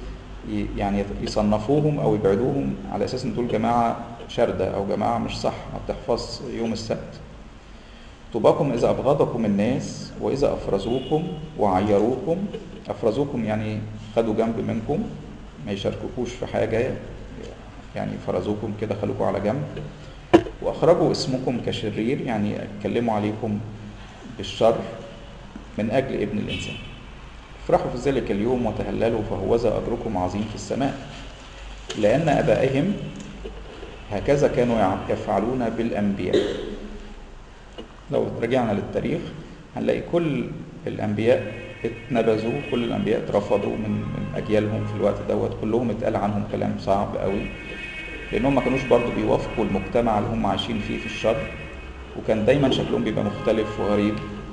ي- يعني يصنفوهم او يبعدوهم على اساس ان دول جماعه شارده او جماعه مش صح ما بتحفظ يوم السبت طوباكم اذا ابغضكم الناس واذا افرزوكم وعيروكم افرزوكم يعني خدوا جنب منكم ما يشاركوكوش في حاجه يعني فرزوكم كده خلوكوا على جنب واخرجوا اسمكم كشرير يعني اتكلموا عليكم بالشر من اجل ابن الانسان افرحوا في ذلك اليوم وتهللوا فهوذا اجركم عظيم في السماء لان ابائهم هكذا كانوا يع- يفعلون بالانبياء لو رجعنا للتاريخ هنلاقي كل الانبياء اتنبذوا كل الانبياء اترفضوا من من اجيالهم في الوقت دوت كلهم اتقال عنهم كلام صعب قوي لانهم ما كانوش برضو بيوافقوا المجتمع اللي هم عايشين فيه في الشر وكان دايما شكلهم بيبقى مختلف وغريب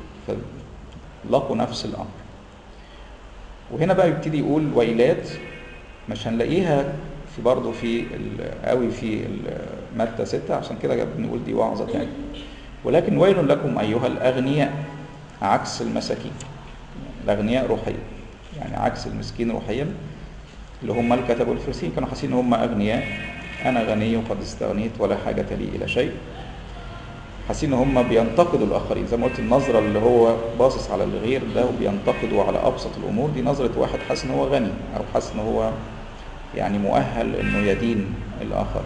فلاقوا نفس الامر وهنا بقى يبتدي يقول ويلات مش هنلاقيها في برضه في ال- قوي في ال- متى ستة عشان كده بنقول دي وعظة تاني ولكن ويل لكم أيها الأغنياء عكس المساكين الأغنياء روحيا يعني عكس المسكين روحيا اللي هم الكتب والفرسين كانوا حاسين ان هم أغنياء أنا غني وقد استغنيت ولا حاجة لي إلى شيء حاسين ان هم بينتقدوا الاخرين زي ما قلت النظره اللي هو باصص على الغير ده وبينتقده على ابسط الامور دي نظره واحد حاسس ان هو غني او حاسس ان هو يعني مؤهل انه يدين الاخر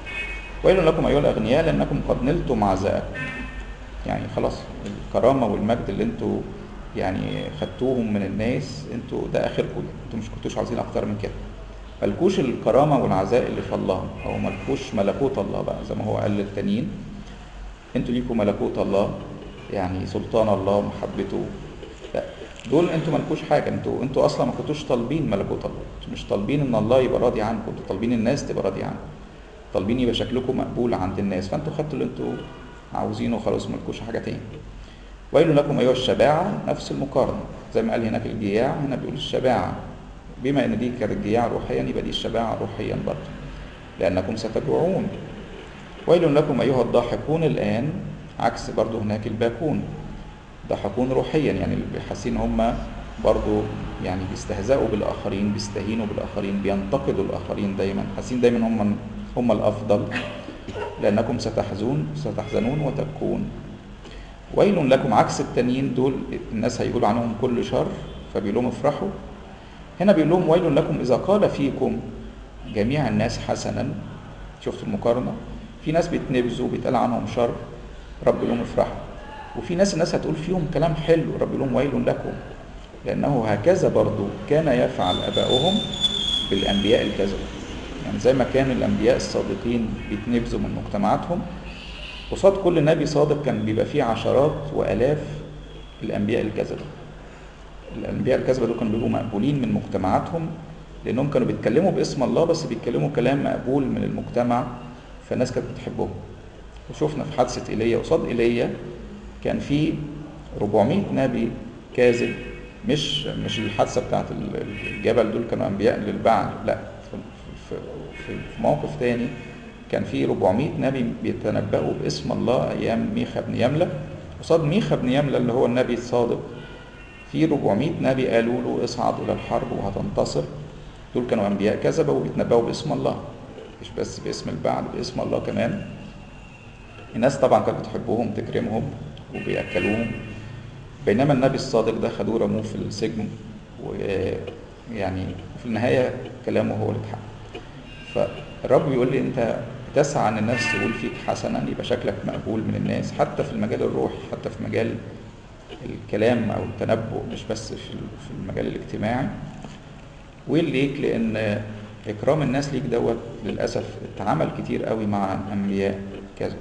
ويل لكم ايها الاغنياء لانكم قد نلتم عزاءكم يعني خلاص الكرامه والمجد اللي انتوا يعني خدتوهم من الناس انتوا ده اخركم انتوا مش كنتوش عايزين اكتر من كده ملكوش الكرامه والعزاء اللي في الله او ملكوش ملكوت الله بقى زي ما هو قال للتانيين انتوا ليكوا ملكوت الله يعني سلطان الله ومحبته لا دول انتوا مالكوش حاجه انتوا انتوا اصلا ما كنتوش طالبين ملكوت الله انتوا مش طالبين ان الله يبقى راضي عنكم انتوا طالبين الناس تبقى راضيه عنكم طالبين يبقى شكلكم مقبول عند الناس فانتوا خدتوا اللي انتوا عاوزينه وخلاص مالكوش حاجه تاني ويل لكم ايها الشباعه نفس المقارنه زي ما قال هناك الجياع هنا بيقول الشباعه بما ان دي كانت الجياع روحيا يبقى دي الشباعه روحيا برضه لانكم ستجوعون ويل لكم أيها الضاحكون الآن عكس برضو هناك الباكون ضاحكون روحيا يعني اللي حاسين هم برضو يعني بيستهزئوا بالآخرين بيستهينوا بالآخرين بينتقدوا الآخرين دايما حاسين دايما هم هم الأفضل لأنكم ستحزون ستحزنون وتبكون ويل لكم عكس التانيين دول الناس هيقولوا عنهم كل شر فبيقول لهم افرحوا هنا بيقول لهم ويل لكم إذا قال فيكم جميع الناس حسنا شفتوا المقارنة في ناس بيتنبذوا بيتقال عنهم شر رب يقول لهم افرحوا وفي ناس الناس هتقول فيهم كلام حلو رب يقول لهم ويل لكم لأنه هكذا برضو كان يفعل أباؤهم بالأنبياء الكذبة يعني زي ما كان الأنبياء الصادقين بيتنبذوا من مجتمعاتهم قصاد كل نبي صادق كان بيبقى فيه عشرات وآلاف الأنبياء الكذبة الأنبياء الكذبة دول كانوا بيبقوا مقبولين من مجتمعاتهم لأنهم كانوا بيتكلموا باسم الله بس بيتكلموا كلام مقبول من المجتمع فالناس كانت بتحبهم وشفنا في حادثة إيليا قصاد إيليا كان في 400 نبي كاذب مش مش الحادثة بتاعت الجبل دول كانوا أنبياء للبعل لا في, في, في, في موقف تاني كان في 400 نبي بيتنبأوا باسم الله أيام ميخا بن يملة قصاد ميخا بن يملة اللي هو النبي الصادق في 400 نبي قالوا له اصعد إلى الحرب وهتنتصر دول كانوا أنبياء كذبة وبيتنبأوا باسم الله مش بس باسم البعل باسم الله كمان الناس طبعا كانت بتحبهم تكرمهم وبيأكلوهم بينما النبي الصادق ده خدوه رموه في السجن ويعني في النهاية كلامه هو اللي اتحقق فالرب بيقول لي انت تسعى ان الناس تقول فيك حسنا يبقى شكلك مقبول من الناس حتى في المجال الروحي حتى في مجال الكلام او التنبؤ مش بس في في المجال الاجتماعي ويل ليك لان اكرام الناس ليك دوت للاسف اتعمل كتير قوي مع انبياء كذا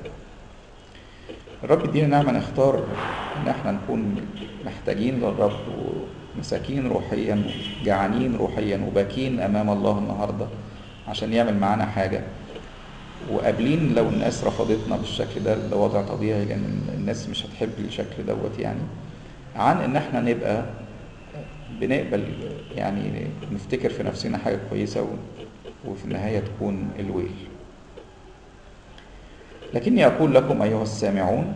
الرب يدينا نعمه نختار ان احنا نكون محتاجين للرب ومساكين روحيا جعانين روحيا وباكين امام الله النهارده عشان يعمل معانا حاجه وقابلين لو الناس رفضتنا بالشكل ده ده وضع طبيعي لان الناس مش هتحب الشكل دوت يعني عن ان احنا نبقى بنقبل يعني نفتكر في نفسنا حاجه كويسه وفي النهايه تكون الويل لكني اقول لكم ايها السامعون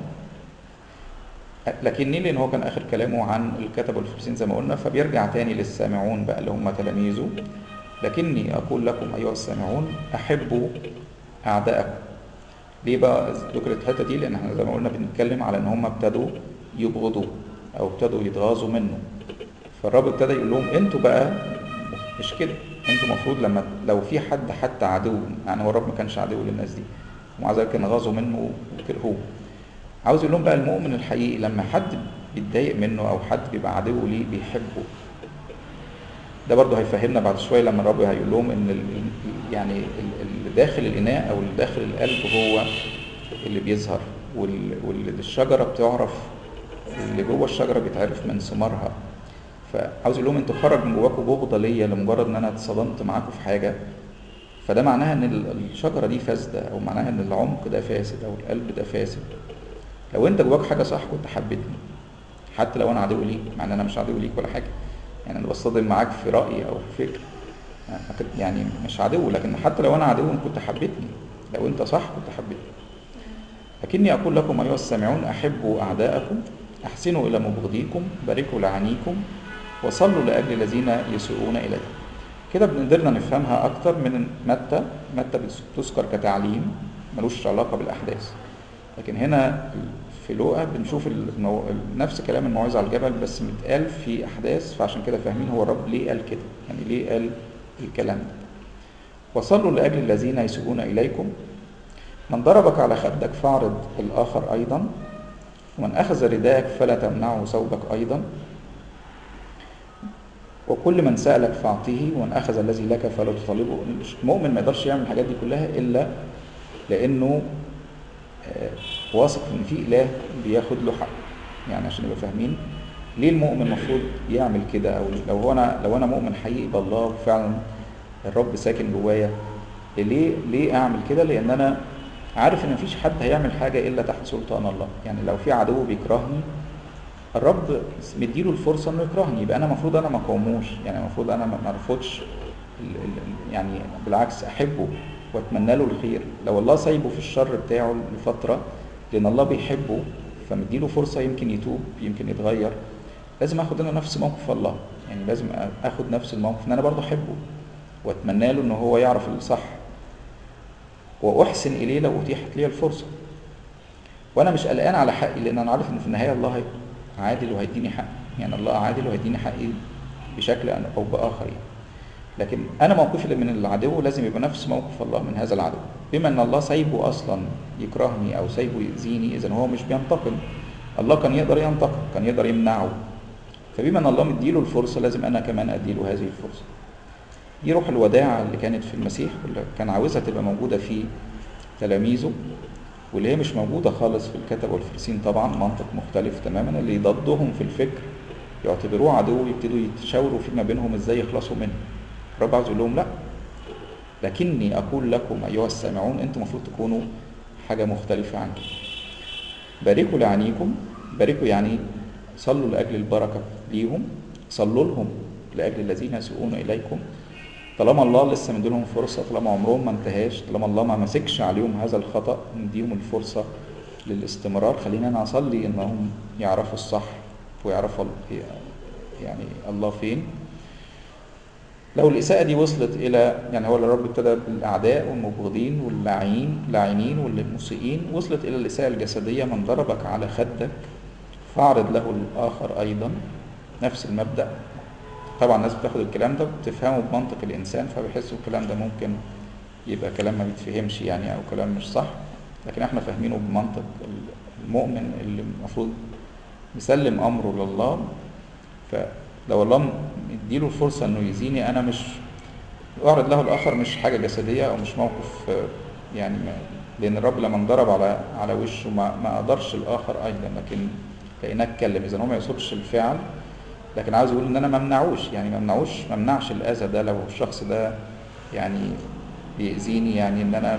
لكني لان هو كان اخر كلامه عن الكتب والفرسين زي ما قلنا فبيرجع تاني للسامعون بقى اللي هم تلاميذه لكني أقول لكم أيها السامعون أحبوا أعداءكم ليه بقى ذكرت الحتة دي لأن احنا زي ما قلنا بنتكلم على إن هم ابتدوا يبغضوا أو ابتدوا يتغاظوا منه فالرب ابتدى يقول لهم انتوا بقى مش كده انتوا المفروض لما لو في حد حتى عدو يعني هو الرب ما كانش عدو للناس دي ومع ذلك كان غاظوا منه وكرهوه عاوز يقول لهم بقى المؤمن الحقيقي لما حد بيتضايق منه او حد بيبقى عدو ليه بيحبه ده برضه هيفهمنا بعد شويه لما الرب هيقول لهم ان ال يعني اللي داخل الاناء او اللي داخل القلب هو اللي بيظهر واللي الشجره بتعرف اللي جوه الشجره بيتعرف من ثمارها فعاوز اقول لهم انتوا خرج من جواكم بغضه ليا لمجرد ان انا اتصدمت معاكم في حاجه فده معناها ان الشجره دي فاسده او معناها ان العمق ده فاسد او القلب ده فاسد لو انت جواك حاجه صح كنت حبيتني حتى لو انا عدو ليك مع ان انا مش عدو ليك ولا حاجه يعني انا بصطدم معاك في راي او في فكر يعني مش عدو لكن حتى لو انا عدو كنت حبيتني لو انت صح كنت حبيتني لكني اقول لكم ايها السامعون احبوا اعداءكم احسنوا الى مبغضيكم باركوا لعانيكم وصلوا لاجل الذين يسيئون اليكم كده قدرنا نفهمها اكتر من متى متى بتذكر كتعليم ملوش علاقه بالاحداث لكن هنا في لوقا بنشوف المو... نفس كلام الموعظه على الجبل بس متقال في احداث فعشان كده فاهمين هو الرب ليه قال كده يعني ليه قال الكلام ده وصلوا لاجل الذين يسيئون اليكم من ضربك على خدك فاعرض الاخر ايضا ومن اخذ رداءك فلا تمنعه ثوبك ايضا وكل من سألك فأعطيه ومن أخذ الذي لك فلا تطالبه المؤمن ما يقدرش يعمل الحاجات دي كلها إلا لأنه واثق إن في إله بياخد له حق يعني عشان نبقى فاهمين ليه المؤمن المفروض يعمل كده أو لو هو أنا لو أنا مؤمن حقيقي بالله وفعلا الرب ساكن جوايا ليه ليه أعمل كده؟ لأن أنا عارف إن مفيش حد هيعمل حاجة إلا تحت سلطان الله يعني لو في عدو بيكرهني الرب مديله الفرصه انه يكرهني يبقى انا المفروض انا ما اقاوموش يعني المفروض انا ما ارفضش يعني بالعكس احبه واتمنى له الخير لو الله سايبه في الشر بتاعه لفتره لان الله بيحبه فمديله فرصه يمكن يتوب يمكن يتغير لازم اخد انا نفس موقف الله يعني لازم اخد نفس الموقف ان انا برضه احبه واتمنى له ان هو يعرف الصح واحسن اليه لو اتيحت لي الفرصه وانا مش قلقان على حقي لان انا عارف ان في النهايه الله عادل وهيديني حق يعني الله عادل وهيديني حقي بشكل او باخر يعني. لكن انا موقفي من العدو لازم يبقى نفس موقف الله من هذا العدو بما ان الله سايبه اصلا يكرهني او سايبه يأذيني اذا هو مش بينتقم الله كان يقدر ينتقم كان يقدر يمنعه فبما ان الله مديله الفرصه لازم انا كمان اديله هذه الفرصه دي روح الوداع اللي كانت في المسيح واللي كان عاوزها تبقى موجوده في تلاميذه واللي هي مش موجودة خالص في الكتب والفرسين طبعا منطق مختلف تماما اللي ضدهم في الفكر يعتبروه عدو يبتدوا يتشاوروا فيما بينهم ازاي يخلصوا منه الرب عاوز يقول لهم لا لكني اقول لكم ايها السامعون انتم المفروض تكونوا حاجة مختلفة عن كده باركوا لعنيكم باركوا يعني صلوا لاجل البركة ليهم صلوا لهم لاجل الذين يسوءون اليكم طالما الله لسه مديلهم فرصه طالما عمرهم ما انتهاش طالما الله ما مسكش عليهم هذا الخطا نديهم الفرصه للاستمرار خلينا انا اصلي انهم يعرفوا الصح ويعرفوا يعني الله فين لو الإساءة دي وصلت إلى يعني هو الرب ابتدى بالأعداء والمبغضين واللاعين لاعنين والمسيئين وصلت إلى الإساءة الجسدية من ضربك على خدك فاعرض له الآخر أيضا نفس المبدأ طبعا الناس بتاخد الكلام ده بتفهمه بمنطق الانسان فبيحسوا الكلام ده ممكن يبقى كلام ما بيتفهمش يعني او كلام مش صح لكن احنا فاهمينه بمنطق المؤمن اللي المفروض مسلم امره لله فلو الله مديله الفرصه انه يزيني انا مش اعرض له الاخر مش حاجه جسديه او مش موقف يعني ما لان الرب لما انضرب على على وشه ما, ما قدرش الاخر ايضا لكن لانك اتكلم اذا هو ما يقصدش الفعل لكن عاوز اقول ان انا ما امنعوش يعني ما امنعوش ما امنعش الاذى ده لو الشخص ده يعني بيأذيني يعني ان انا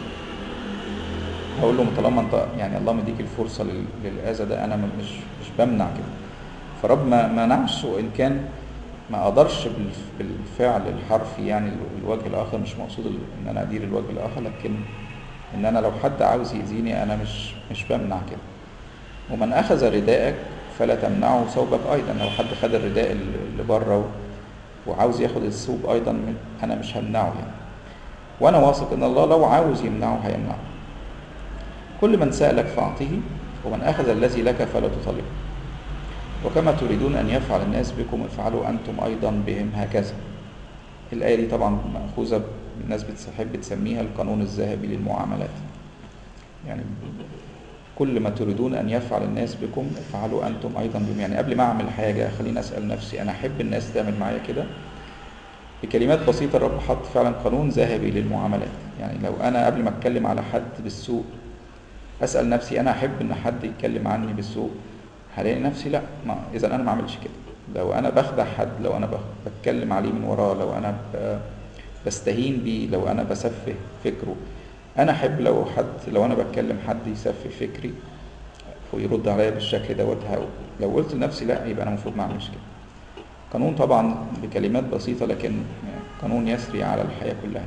هقول له طالما انت يعني الله مديك الفرصه للاذى ده انا مش مش بمنع كده فرب ما منعش وان كان ما اقدرش بالفعل الحرفي يعني الوجه الاخر مش مقصود ان انا ادير الوجه الاخر لكن ان انا لو حد عاوز يأذيني انا مش مش بمنع كده ومن اخذ رداءك فلا تمنعه ثوبك ايضا لو حد خد الرداء اللي بره وعاوز ياخد الثوب ايضا من انا مش همنعه يعني وانا واثق ان الله لو عاوز يمنعه هيمنعه كل من سألك فأعطه ومن أخذ الذي لك فلا تطلبه وكما تريدون أن يفعل الناس بكم افعلوا أنتم أيضا بهم هكذا الآية دي طبعا مأخوذة الناس بتحب تسميها القانون الذهبي للمعاملات يعني كل ما تريدون أن يفعل الناس بكم افعلوا أنتم أيضا بهم يعني قبل ما أعمل حاجة خليني أسأل نفسي أنا أحب الناس تعمل معايا كده بكلمات بسيطة الرب حط فعلا قانون ذهبي للمعاملات يعني لو أنا قبل ما أتكلم على حد بالسوء أسأل نفسي أنا أحب إن حد يتكلم عني بالسوء هلاقي نفسي لا ما إذا أنا ما أعملش كده لو أنا بخدع حد لو أنا بتكلم عليه من وراه لو أنا بستهين بيه لو أنا بسفه فكره أنا أحب لو حد لو أنا بتكلم حد يسفه فكري ويرد عليا بالشكل دوت لو قلت لنفسي لا يبقى أنا المفروض ما أعملش كده قانون طبعا بكلمات بسيطة لكن قانون يسري على الحياة كلها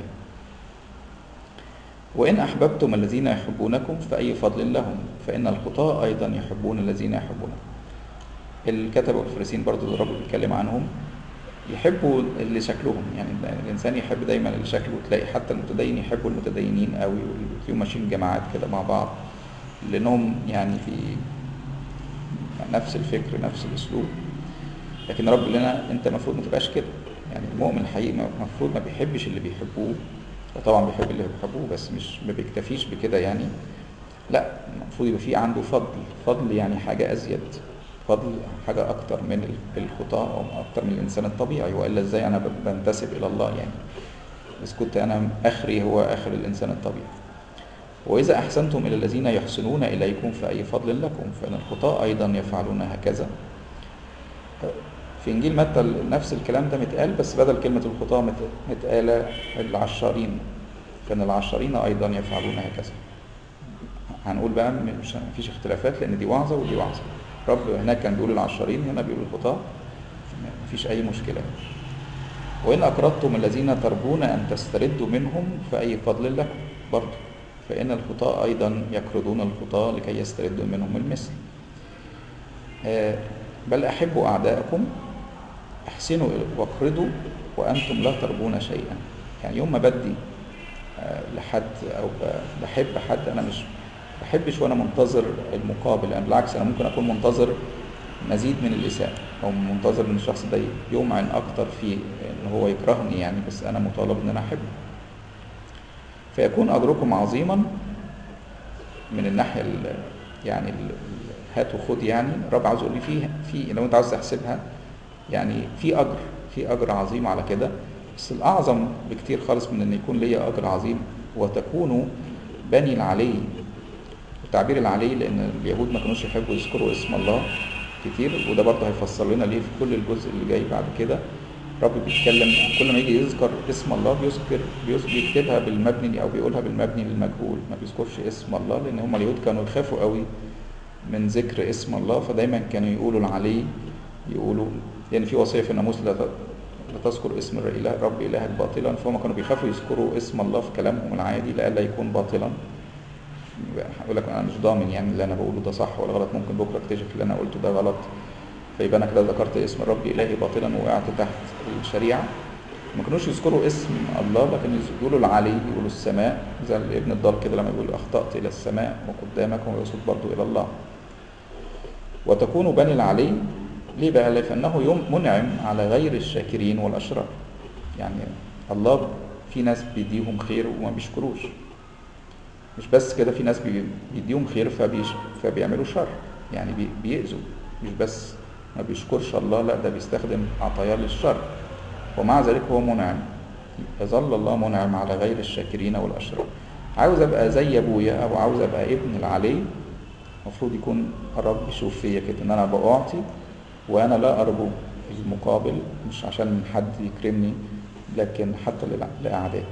وإن أحببتم الذين يحبونكم فأي فضل لهم فإن الخطاة أيضا يحبون الذين يحبونهم الكتبة والفريسين برضو الرب بيتكلم عنهم يحبوا اللي شكلهم يعني الإنسان يحب دايما اللي شكله تلاقي حتى المتدين يحبوا المتدينين قوي وتلاقيهم ماشيين جماعات كده مع بعض لأنهم يعني في نفس الفكر نفس الأسلوب لكن رب لنا أنت المفروض ما تبقاش كده يعني المؤمن الحقيقي المفروض ما بيحبش اللي بيحبوه وطبعا بيحب اللي بيحبوه بس مش ما بيكتفيش بكده يعني لا المفروض يبقى في عنده فضل فضل يعني حاجة أزيد فضل حاجة أكتر من الخطاة أو أكتر من الإنسان الطبيعي وإلا إزاي أنا بنتسب إلى الله يعني بس كنت أنا آخري هو آخر الإنسان الطبيعي وإذا أحسنتم إلى الذين يحسنون إليكم فأي فضل لكم فإن الخطاة أيضا يفعلون هكذا في إنجيل متى نفس الكلام ده متقال بس بدل كلمة الخطاة متقالة العشارين فإن العشارين أيضا يفعلون هكذا هنقول بقى مش مفيش اختلافات لأن دي وعظة ودي وعظة رب هناك كان بيقول العشارين هنا بيقول الخطاة مفيش أي مشكلة وإن أقرضتم الذين ترجون أن تستردوا منهم فأي فضل لكم برضه فإن الخطاة أيضا يقرضون الخطاة لكي يستردوا منهم المثل بل أحبوا أعداءكم احسنوا واقرضوا وأنتم لا ترجون شيئا يعني يوم ما بدي لحد أو بحب حد أنا مش بحبش وأنا منتظر المقابل يعني بالعكس أنا ممكن أكون منتظر مزيد من الإساءة أو منتظر ان الشخص ده يمعن أكتر في إن هو يكرهني يعني بس أنا مطالب إن أنا أحبه فيكون أجركم عظيما من الناحية ال يعني ال هات وخد يعني الرب عاوز يقول لي في في لو أنت عاوز تحسبها يعني في أجر في أجر عظيم على كده بس الأعظم بكتير خالص من إن يكون ليا أجر عظيم وتكونوا بني العلي التعبير العلي لأن اليهود ما كانوش يحبوا يذكروا اسم الله كتير وده برضه هيفسر لنا ليه في كل الجزء اللي جاي بعد كده رب بيتكلم كل ما يجي يذكر اسم الله بيذكر بيكتبها بالمبني او بيقولها بالمبني للمجهول ما بيذكرش اسم الله لان هم اليهود كانوا يخافوا قوي من ذكر اسم الله فدايما كانوا يقولوا العلي يقولوا يعني في وصيه في الناموس لا تذكر اسم الإله رب إلهك باطلا فهم كانوا بيخافوا يذكروا اسم الله في كلامهم العادي لئلا يكون باطلا هقول لك انا مش ضامن يعني اللي انا بقوله ده صح ولا غلط ممكن بكره اكتشف اللي انا قلته ده غلط فيبقى انا كده ذكرت اسم الرب الهي باطلا وقعت تحت الشريعه ما كانوش يذكروا اسم الله لكن يقولوا العلي يقولوا السماء زي ابن الضال كده لما يقول اخطات الى السماء وقدامكم ويقصد برضه الى الله وتكونوا بني العلي ليه بقى لانه يوم منعم على غير الشاكرين والاشرار يعني الله في ناس بيديهم خير وما بيشكروش مش بس كده في ناس بيديهم خير فبيش فبيعملوا شر يعني بي بيأذوا مش بس ما بيشكرش الله لا ده بيستخدم عطاياه للشر ومع ذلك هو منعم يظل الله منعم على غير الشاكرين والأشرار عاوز ابقى زي ابويا او عاوز ابقى ابن العلي المفروض يكون الرب يشوف فيا كده ان انا بعطي وانا لا ارجو المقابل مش عشان حد يكرمني لكن حتى لاعدائي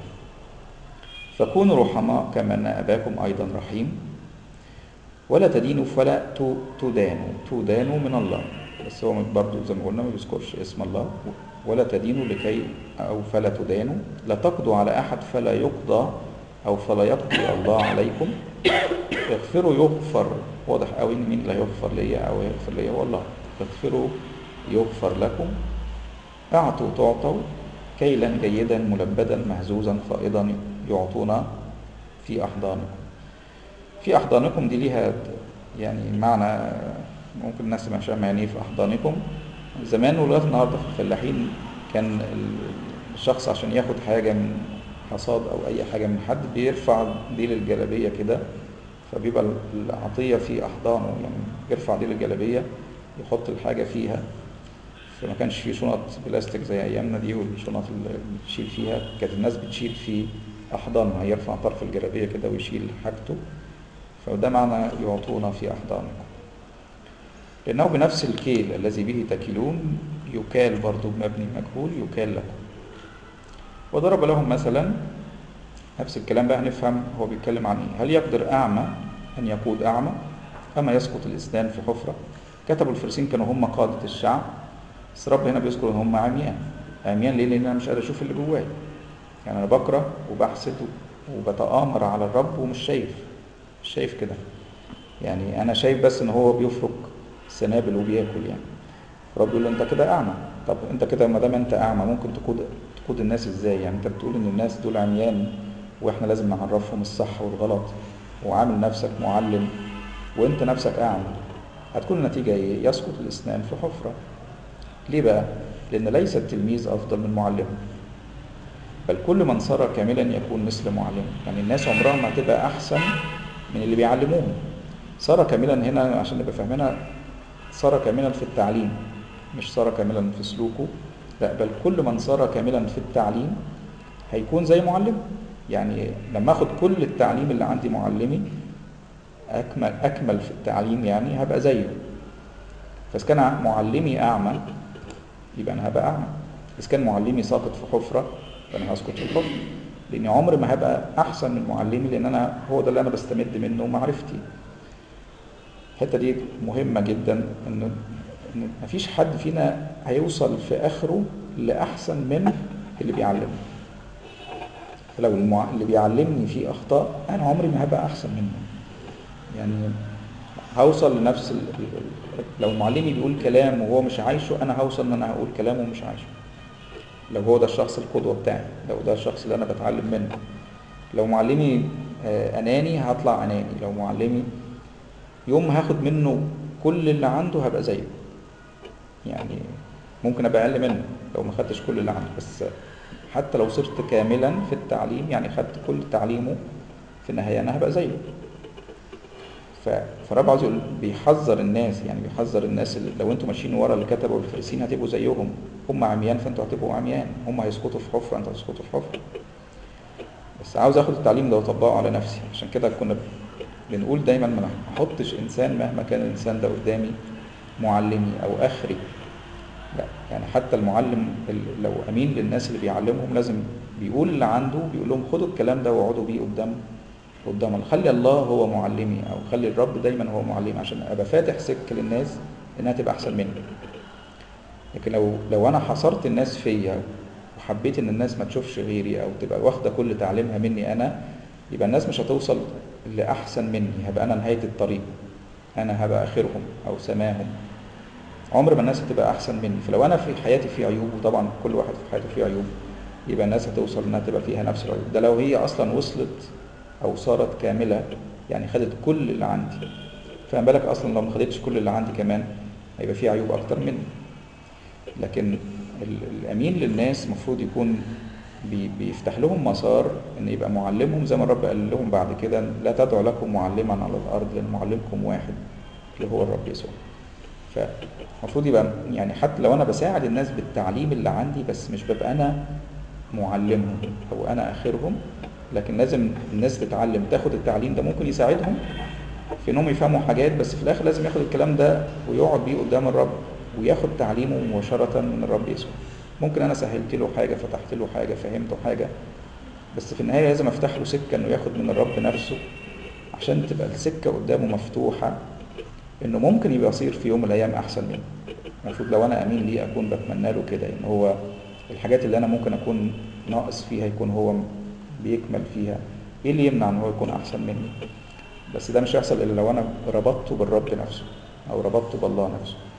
فكونوا رحماء كما ان اباكم ايضا رحيم ولا تدينوا فلا تدانوا تدانوا من الله بس هو برضه زي ما قلنا ما بيذكرش اسم الله ولا تدينوا لكي او فلا تدانوا لا تقضوا على احد فلا يقضى او فلا يقضي الله عليكم اغفروا يغفر واضح قوي ان مين اللي هيغفر ليا او يغفر ليا هو الله اغفروا يغفر لكم اعطوا تعطوا كيلا جيدا ملبدا مهزوزا فائضا يعطونا في احضانكم في احضانكم دي ليها يعني معنى ممكن الناس ما فاهمه يعني ايه في احضانكم زمان ولغايه النهارده في الفلاحين كان الشخص عشان ياخد حاجه من حصاد او اي حاجه من حد بيرفع ديل الجلابيه كده فبيبقى العطيه في احضانه يعني يرفع ديل الجلابيه يحط الحاجه فيها فما كانش في شنط بلاستيك زي ايامنا دي والشنط اللي بتشيل فيها كانت الناس بتشيل في احضانها يرفع طرف الجلابيه كده ويشيل حاجته فده معنى يعطونا في احضانكم لانه بنفس الكيل الذي به تكلون يكال برضو بمبني مجهول يكال لكم وضرب لهم مثلا نفس الكلام بقى هنفهم هو بيتكلم عن ايه هل يقدر اعمى ان يقود اعمى اما يسقط الاسنان في حفره كتبوا الفرسين كانوا هم قاده الشعب بس رب هنا بيذكر ان هم عميان عميان ليه لان انا مش قادر اشوف اللي جوايا يعني انا بقرا وبحسد وبتآمر على الرب ومش شايف مش شايف كده يعني انا شايف بس ان هو بيفرك سنابل وبياكل يعني رب يقول له انت كده اعمى طب انت كده ما دام انت اعمى ممكن تقود تقود الناس ازاي يعني انت بتقول ان الناس دول عميان واحنا لازم نعرفهم الصح والغلط وعامل نفسك معلم وانت نفسك اعمى هتكون النتيجة ايه يسقط الاسنان في حفرة ليه بقى لان ليس التلميذ افضل من معلمه بل كل من صار كاملا يكون مثل معلمه يعني الناس عمرها ما هتبقى احسن من اللي بيعلموهم صار كاملا هنا عشان نبقى فاهمينها صار كاملا في التعليم مش صار كاملا في سلوكه لا بل كل من صار كاملا في التعليم هيكون زي معلمه يعني لما اخد كل التعليم اللي عندي معلمي اكمل اكمل في التعليم يعني هبقى زيه فاذا كان معلمي اعمى يبقى انا هبقى اعمى اذا كان معلمي ساقط في حفره فانا هسقط في الحفره لاني عمري ما هبقى احسن من معلمي لان انا هو ده اللي انا بستمد منه معرفتي الحته دي مهمه جدا ان ان مفيش حد فينا هيوصل في اخره لاحسن من اللي بيعلمه فلو المع... اللي بيعلمني فيه اخطاء انا عمري ما هبقى احسن منه يعني هوصل لنفس ال... لو معلمي بيقول كلام وهو مش عايشه انا هوصل ان انا هقول كلام ومش عايشه لو هو ده الشخص القدوه بتاعي لو ده الشخص اللي انا بتعلم منه لو معلمي اناني هطلع اناني لو معلمي يوم ما هاخد منه كل اللي عنده هبقى زيه يعني ممكن ابقى اقل منه لو ما خدتش كل اللي عنده بس حتى لو صرت كاملا في التعليم يعني خدت كل تعليمه في النهايه انا هبقى زيه فرب عاوز يقول بيحذر الناس يعني بيحذر الناس اللي لو انتوا ماشيين ورا اللي كتبوا الفارسيين هتبقوا زيهم هم عميان فانتوا هتبقوا عميان هم هيسقطوا في حفره انتوا هتسقطوا في حفره بس عاوز اخد التعليم ده واطبقه على نفسي عشان كده كنا بنقول دايما ما احطش انسان مهما كان الانسان ده قدامي معلمي او اخري لا يعني حتى المعلم لو امين للناس اللي بيعلمهم لازم بيقول اللي عنده بيقول لهم خدوا الكلام ده واقعدوا بيه قدام قدام الله خلي الله هو معلمي او خلي الرب دايما هو معلمي عشان ابقى فاتح سكه للناس انها تبقى احسن مني لكن لو لو انا حصرت الناس فيا وحبيت ان الناس ما تشوفش غيري او تبقى واخده كل تعليمها مني انا يبقى الناس مش هتوصل لاحسن مني هبقى انا نهايه الطريق انا هبقى اخرهم او سماهم عمر ما الناس هتبقى احسن مني فلو انا في حياتي في عيوب وطبعا كل واحد في حياته فيه عيوب يبقى الناس هتوصل انها تبقى فيها نفس العيوب ده لو هي اصلا وصلت او صارت كامله يعني خدت كل اللي عندي فما بالك اصلا لو ما خدتش كل اللي عندي كمان هيبقى فيه عيوب اكتر مني لكن الامين للناس المفروض يكون بيفتح لهم مسار ان يبقى معلمهم زي ما الرب قال لهم بعد كده لا تدعوا لكم معلما على الارض لان معلمكم واحد اللي هو الرب يسوع فالمفروض يبقى يعني حتى لو انا بساعد الناس بالتعليم اللي عندي بس مش ببقى انا معلمهم او انا اخرهم لكن لازم الناس تتعلم تاخد التعليم ده ممكن يساعدهم في انهم يفهموا حاجات بس في الاخر لازم ياخد الكلام ده ويقعد بيه قدام الرب وياخد تعليمه مباشرة من الرب يسوع ممكن انا سهلت له حاجة فتحت له حاجة فهمته حاجة بس في النهاية لازم افتح له سكة انه ياخد من الرب نفسه عشان تبقى السكة قدامه مفتوحة انه ممكن يبقى يصير في يوم من الايام احسن مني المفروض لو انا امين ليه اكون بتمنى له كده ان هو الحاجات اللي انا ممكن اكون ناقص فيها يكون هو بيكمل فيها ايه اللي يمنع ان هو يكون احسن مني بس ده مش هيحصل الا لو انا ربطته بالرب نفسه او ربطته بالله نفسه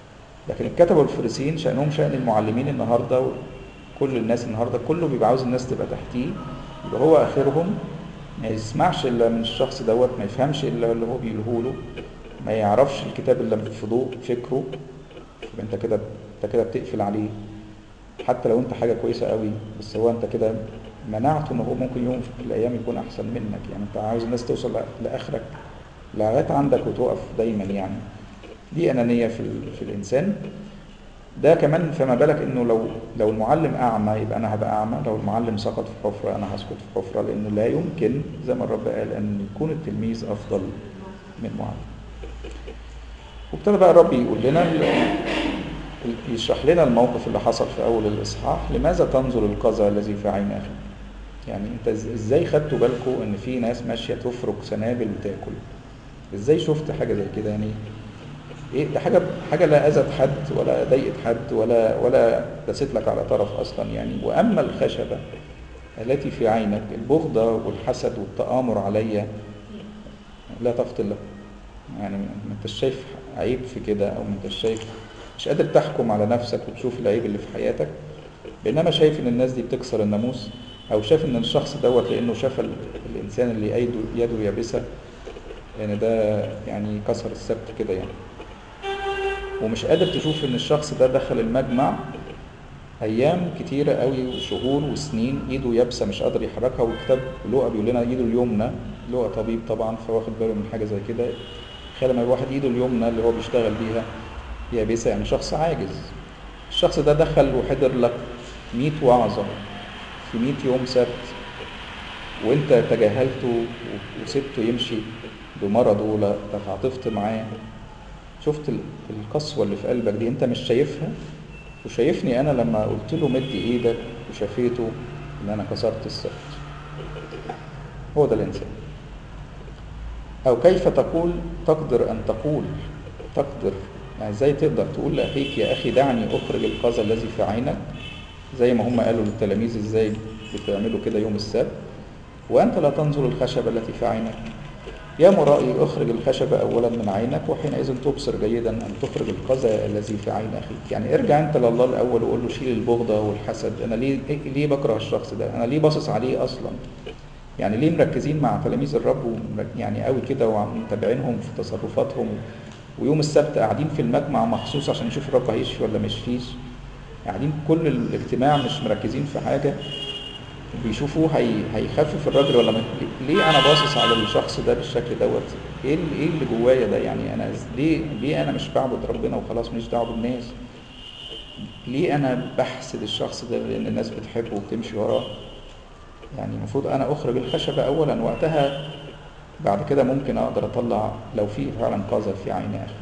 لكن الكتبة والفريسيين شأنهم شأن المعلمين النهاردة كل الناس النهاردة كله بيبقى عاوز الناس تبقى تحتيه يبقى هو آخرهم ما يسمعش إلا من الشخص دوت ما يفهمش إلا اللي هو بيقوله له ما يعرفش الكتاب إلا في ضوء فكره يبقى أنت كده أنت كده بتقفل عليه حتى لو أنت حاجة كويسة قوي بس هو أنت كده منعته إن هو ممكن يوم في الأيام يكون أحسن منك يعني أنت عاوز الناس توصل لآخرك لغاية عندك وتقف دايما يعني دي أنانية في, في الإنسان ده كمان فما بالك انه لو لو المعلم اعمى يبقى انا هبقى اعمى لو المعلم سقط في حفره انا هسقط في حفره لانه لا يمكن زي ما الرب قال ان يكون التلميذ افضل من معلم وابتدى بقى الرب يقول لنا يشرح لنا الموقف اللي حصل في اول الاصحاح لماذا تنظر القذى الذي في عين اخي يعني انت ازاي خدتوا بالكم ان في ناس ماشيه تفرك سنابل وتاكل ازاي شفت حاجه زي كده يعني ايه ده حاجه حاجه لا اذت حد ولا ضايقت حد ولا ولا دست لك على طرف اصلا يعني واما الخشبه التي في عينك البغضه والحسد والتامر عليا لا تفطن له يعني ما انتش شايف عيب في كده او ما انتش شايف مش قادر تحكم على نفسك وتشوف العيب اللي في حياتك بينما شايف ان الناس دي بتكسر الناموس او شايف ان الشخص دوت لانه شاف الانسان اللي يده يده يابسه يعني ده يعني كسر السبت كده يعني ومش قادر تشوف ان الشخص ده دخل المجمع ايام كتيرة قوي وشهور وسنين ايده يابسة مش قادر يحركها والكتاب لقى بيقول لنا ايده اليمنى لقى طبيب طبعا فواخد باله من حاجة زي كده تخيل لما الواحد ايده اليمنى اللي هو بيشتغل بيها يابسة يعني شخص عاجز الشخص ده دخل وحضر لك 100 وعظة في 100 يوم سبت وانت تجاهلته وسبته يمشي بمرضه ولا تعاطفت معاه شفت القسوة اللي في قلبك دي انت مش شايفها وشايفني انا لما قلت له مد ايدك وشافيته ان انا كسرت السبت هو ده الانسان او كيف تقول تقدر ان تقول تقدر يعني ازاي تقدر تقول لاخيك يا اخي دعني اخرج القذى الذي في عينك زي ما هم قالوا للتلاميذ ازاي بتعملوا كده يوم السبت وانت لا تنظر الخشبة التي في عينك يا مرائي اخرج الخشبة أولا من عينك وحينئذ تبصر جيدا أن تخرج القذى الذي في عين أخيك يعني ارجع أنت لله الأول وقول له شيل البغضة والحسد أنا ليه, ليه بكره الشخص ده أنا ليه باصص عليه أصلا يعني ليه مركزين مع تلاميذ الرب يعني قوي كده ومتابعينهم في تصرفاتهم ويوم السبت قاعدين في المجمع مخصوص عشان يشوف الرب هيشفي ولا مش فيش قاعدين كل الاجتماع مش مركزين في حاجة بيشوفوه هي... هيخفف الراجل ولا ما... ليه انا باصص على الشخص ده بالشكل دوت ايه اللي, إيه اللي جوايا ده يعني انا ليه ليه انا مش بعبد ربنا وخلاص مش دعوه بالناس ليه انا بحسد الشخص ده لان الناس بتحبه وبتمشي وراه يعني المفروض انا اخرج الخشبه اولا وقتها بعد كده ممكن اقدر اطلع لو في فعلا قذى في عين اخي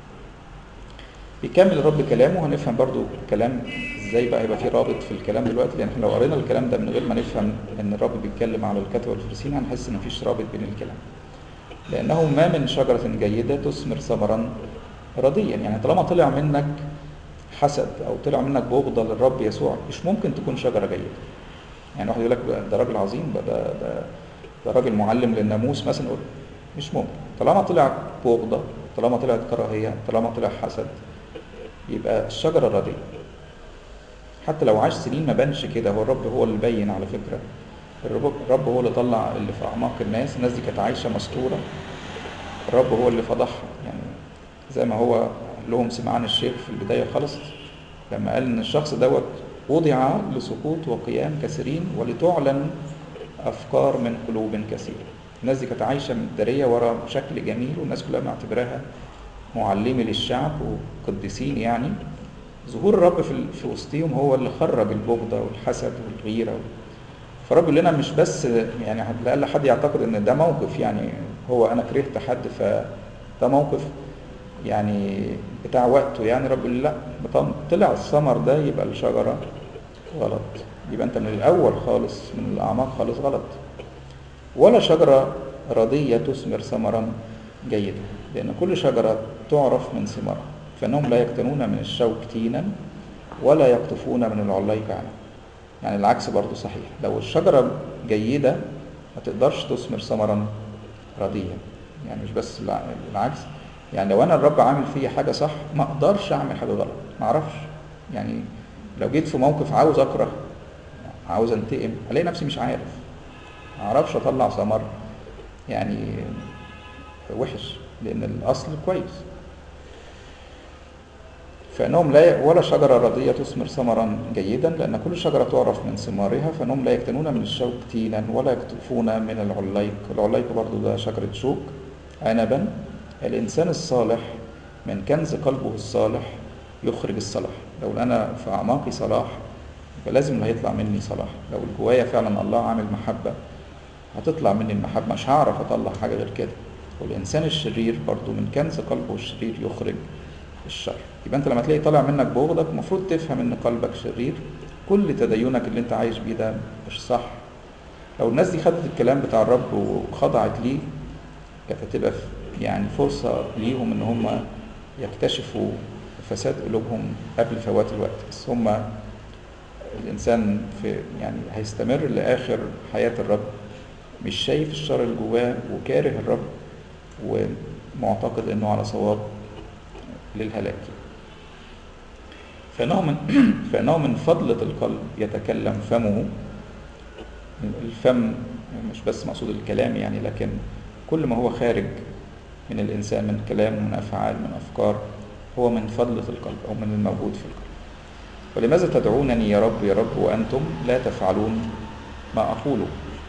بيكمل الرب كلامه هنفهم برضو الكلام ازاي بقى يبقى في رابط في الكلام دلوقتي لان احنا لو قرينا الكلام ده من غير ما نفهم ان الرب بيتكلم على الكتبه والفرسين هنحس ان مفيش رابط بين الكلام لانه ما من شجره جيده تثمر ثمرا رديا يعني طالما طلع منك حسد او طلع منك بغضه للرب يسوع مش ممكن تكون شجره جيده يعني واحد يقول لك ده راجل عظيم ده ده ده, ده راجل معلم للناموس مثلا نقول مش ممكن طالما طلع بغضه طالما طلعت كراهيه طالما طلع حسد يبقى الشجره رديئه حتى لو عاش سنين ما بانش كده هو الرب هو اللي بين على فكره الرب هو اللي طلع اللي في اعماق الناس الناس دي كانت عايشه مستوره الرب هو اللي فضحها يعني زي ما هو لهم سمعان الشيخ في البدايه خالص لما قال ان الشخص دوت وضع لسقوط وقيام كثيرين ولتعلن افكار من قلوب كثيره الناس دي كانت عايشه متداريه ورا شكل جميل والناس كلها معتبراها معلمي للشعب وقديسين يعني ظهور الرب في في وسطهم هو اللي خرج البغضة والحسد والغيرة فالرب يقول لنا مش بس يعني لأقل حد يعتقد ان ده موقف يعني هو انا كرهت حد فده موقف يعني بتاع وقته يعني رب يقول لا طلع الثمر ده يبقى الشجرة غلط يبقى انت من الاول خالص من الاعماق خالص غلط ولا شجرة رضية تثمر ثمرا جيدا لأن كل شجرة تعرف من ثمارها فإنهم لا يقتنون من الشوك تينا ولا يقطفون من العلي كعنا يعني العكس برضو صحيح لو الشجرة جيدة ما تقدرش تثمر ثمرا رديا يعني مش بس العكس يعني لو انا الرب عامل فيا حاجه صح ما اقدرش اعمل حاجه غلط ما اعرفش يعني لو جيت في موقف عاوز اكره عاوز انتقم الاقي نفسي مش عارف ما اعرفش اطلع ثمر يعني وحش لان الاصل كويس فانهم لا ولا شجره رضيه تثمر ثمرا جيدا لان كل شجره تعرف من ثمارها فانهم لا يكتنون من الشوك تينا ولا يقطفون من العليق العليق برضو ده شجره شوك عنبا الانسان الصالح من كنز قلبه الصالح يخرج الصلاح لو انا في اعماقي صلاح فلازم اللي هيطلع مني صلاح لو الجوايا فعلا الله عامل محبه هتطلع مني المحبه مش هعرف اطلع حاجه غير كده والانسان الشرير برضو من كنز قلبه الشرير يخرج الشر يبقى انت لما تلاقي طالع منك بغضك المفروض تفهم ان قلبك شرير كل تدينك اللي انت عايش بيه ده مش صح لو الناس دي خدت الكلام بتاع الرب وخضعت ليه كانت هتبقى يعني فرصة ليهم ان هم يكتشفوا فساد قلوبهم قبل فوات الوقت بس هم الانسان في يعني هيستمر لاخر حياة الرب مش شايف الشر اللي جواه وكاره الرب ومعتقد انه على صواب للهلاك فإنه من, فإنه من فضلة القلب يتكلم فمه الفم مش بس مقصود الكلام يعني لكن كل ما هو خارج من الإنسان من كلام من أفعال من أفكار هو من فضلة القلب أو من الموجود في القلب ولماذا تدعونني يا رب يا رب وأنتم لا تفعلون ما أقوله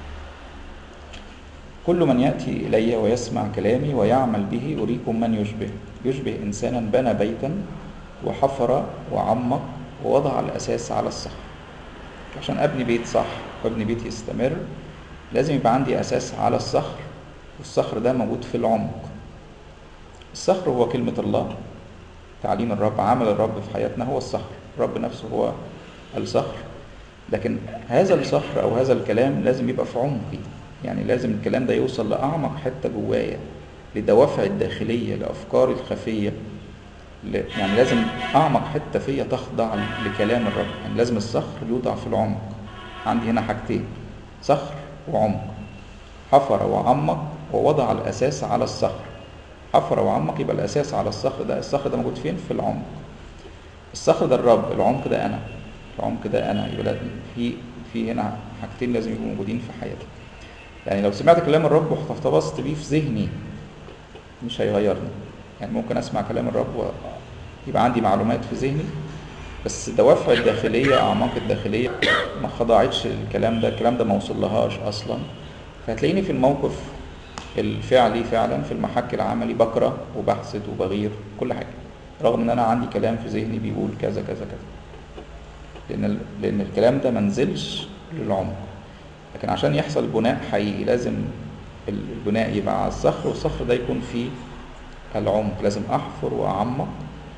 كل من يأتي إلي ويسمع كلامي ويعمل به أريكم من يشبه يشبه إنسانا بنى بيتا وحفر وعمق ووضع الأساس على الصخر عشان أبني بيت صح وأبني بيت يستمر لازم يبقى عندي أساس على الصخر والصخر ده موجود في العمق الصخر هو كلمة الله تعليم الرب عمل الرب في حياتنا هو الصخر الرب نفسه هو الصخر لكن هذا الصخر أو هذا الكلام لازم يبقى في عمقي يعني لازم الكلام ده يوصل لأعمق حتة جوايا لدوافع الداخلية لأفكاري الخفية يعني لازم أعمق حتة فيا تخضع لكلام الرب يعني لازم الصخر يوضع في العمق عندي هنا حاجتين صخر وعمق حفر وعمق ووضع الأساس على الصخر حفر وعمق يبقى الأساس على الصخر ده الصخر ده موجود فين في العمق الصخر ده الرب العمق ده أنا العمق ده أنا يبقى في في هنا حاجتين لازم يكونوا موجودين في حياتي يعني لو سمعت كلام الرب واحتفظت بيه في ذهني مش هيغيرني يعني ممكن اسمع كلام الرب ويبقى عندي معلومات في ذهني بس الدوافع الداخلية أعماق الداخلية ما خضعتش للكلام ده الكلام ده ما وصلهاش أصلا فهتلاقيني في الموقف الفعلي فعلا في المحك العملي بكره وبحسد وبغير كل حاجة رغم ان انا عندي كلام في ذهني بيقول كذا كذا كذا لان لان الكلام ده منزلش للعمق لكن عشان يحصل بناء حقيقي لازم البناء يبقى على الصخر والصخر ده يكون فيه العمق لازم احفر واعمق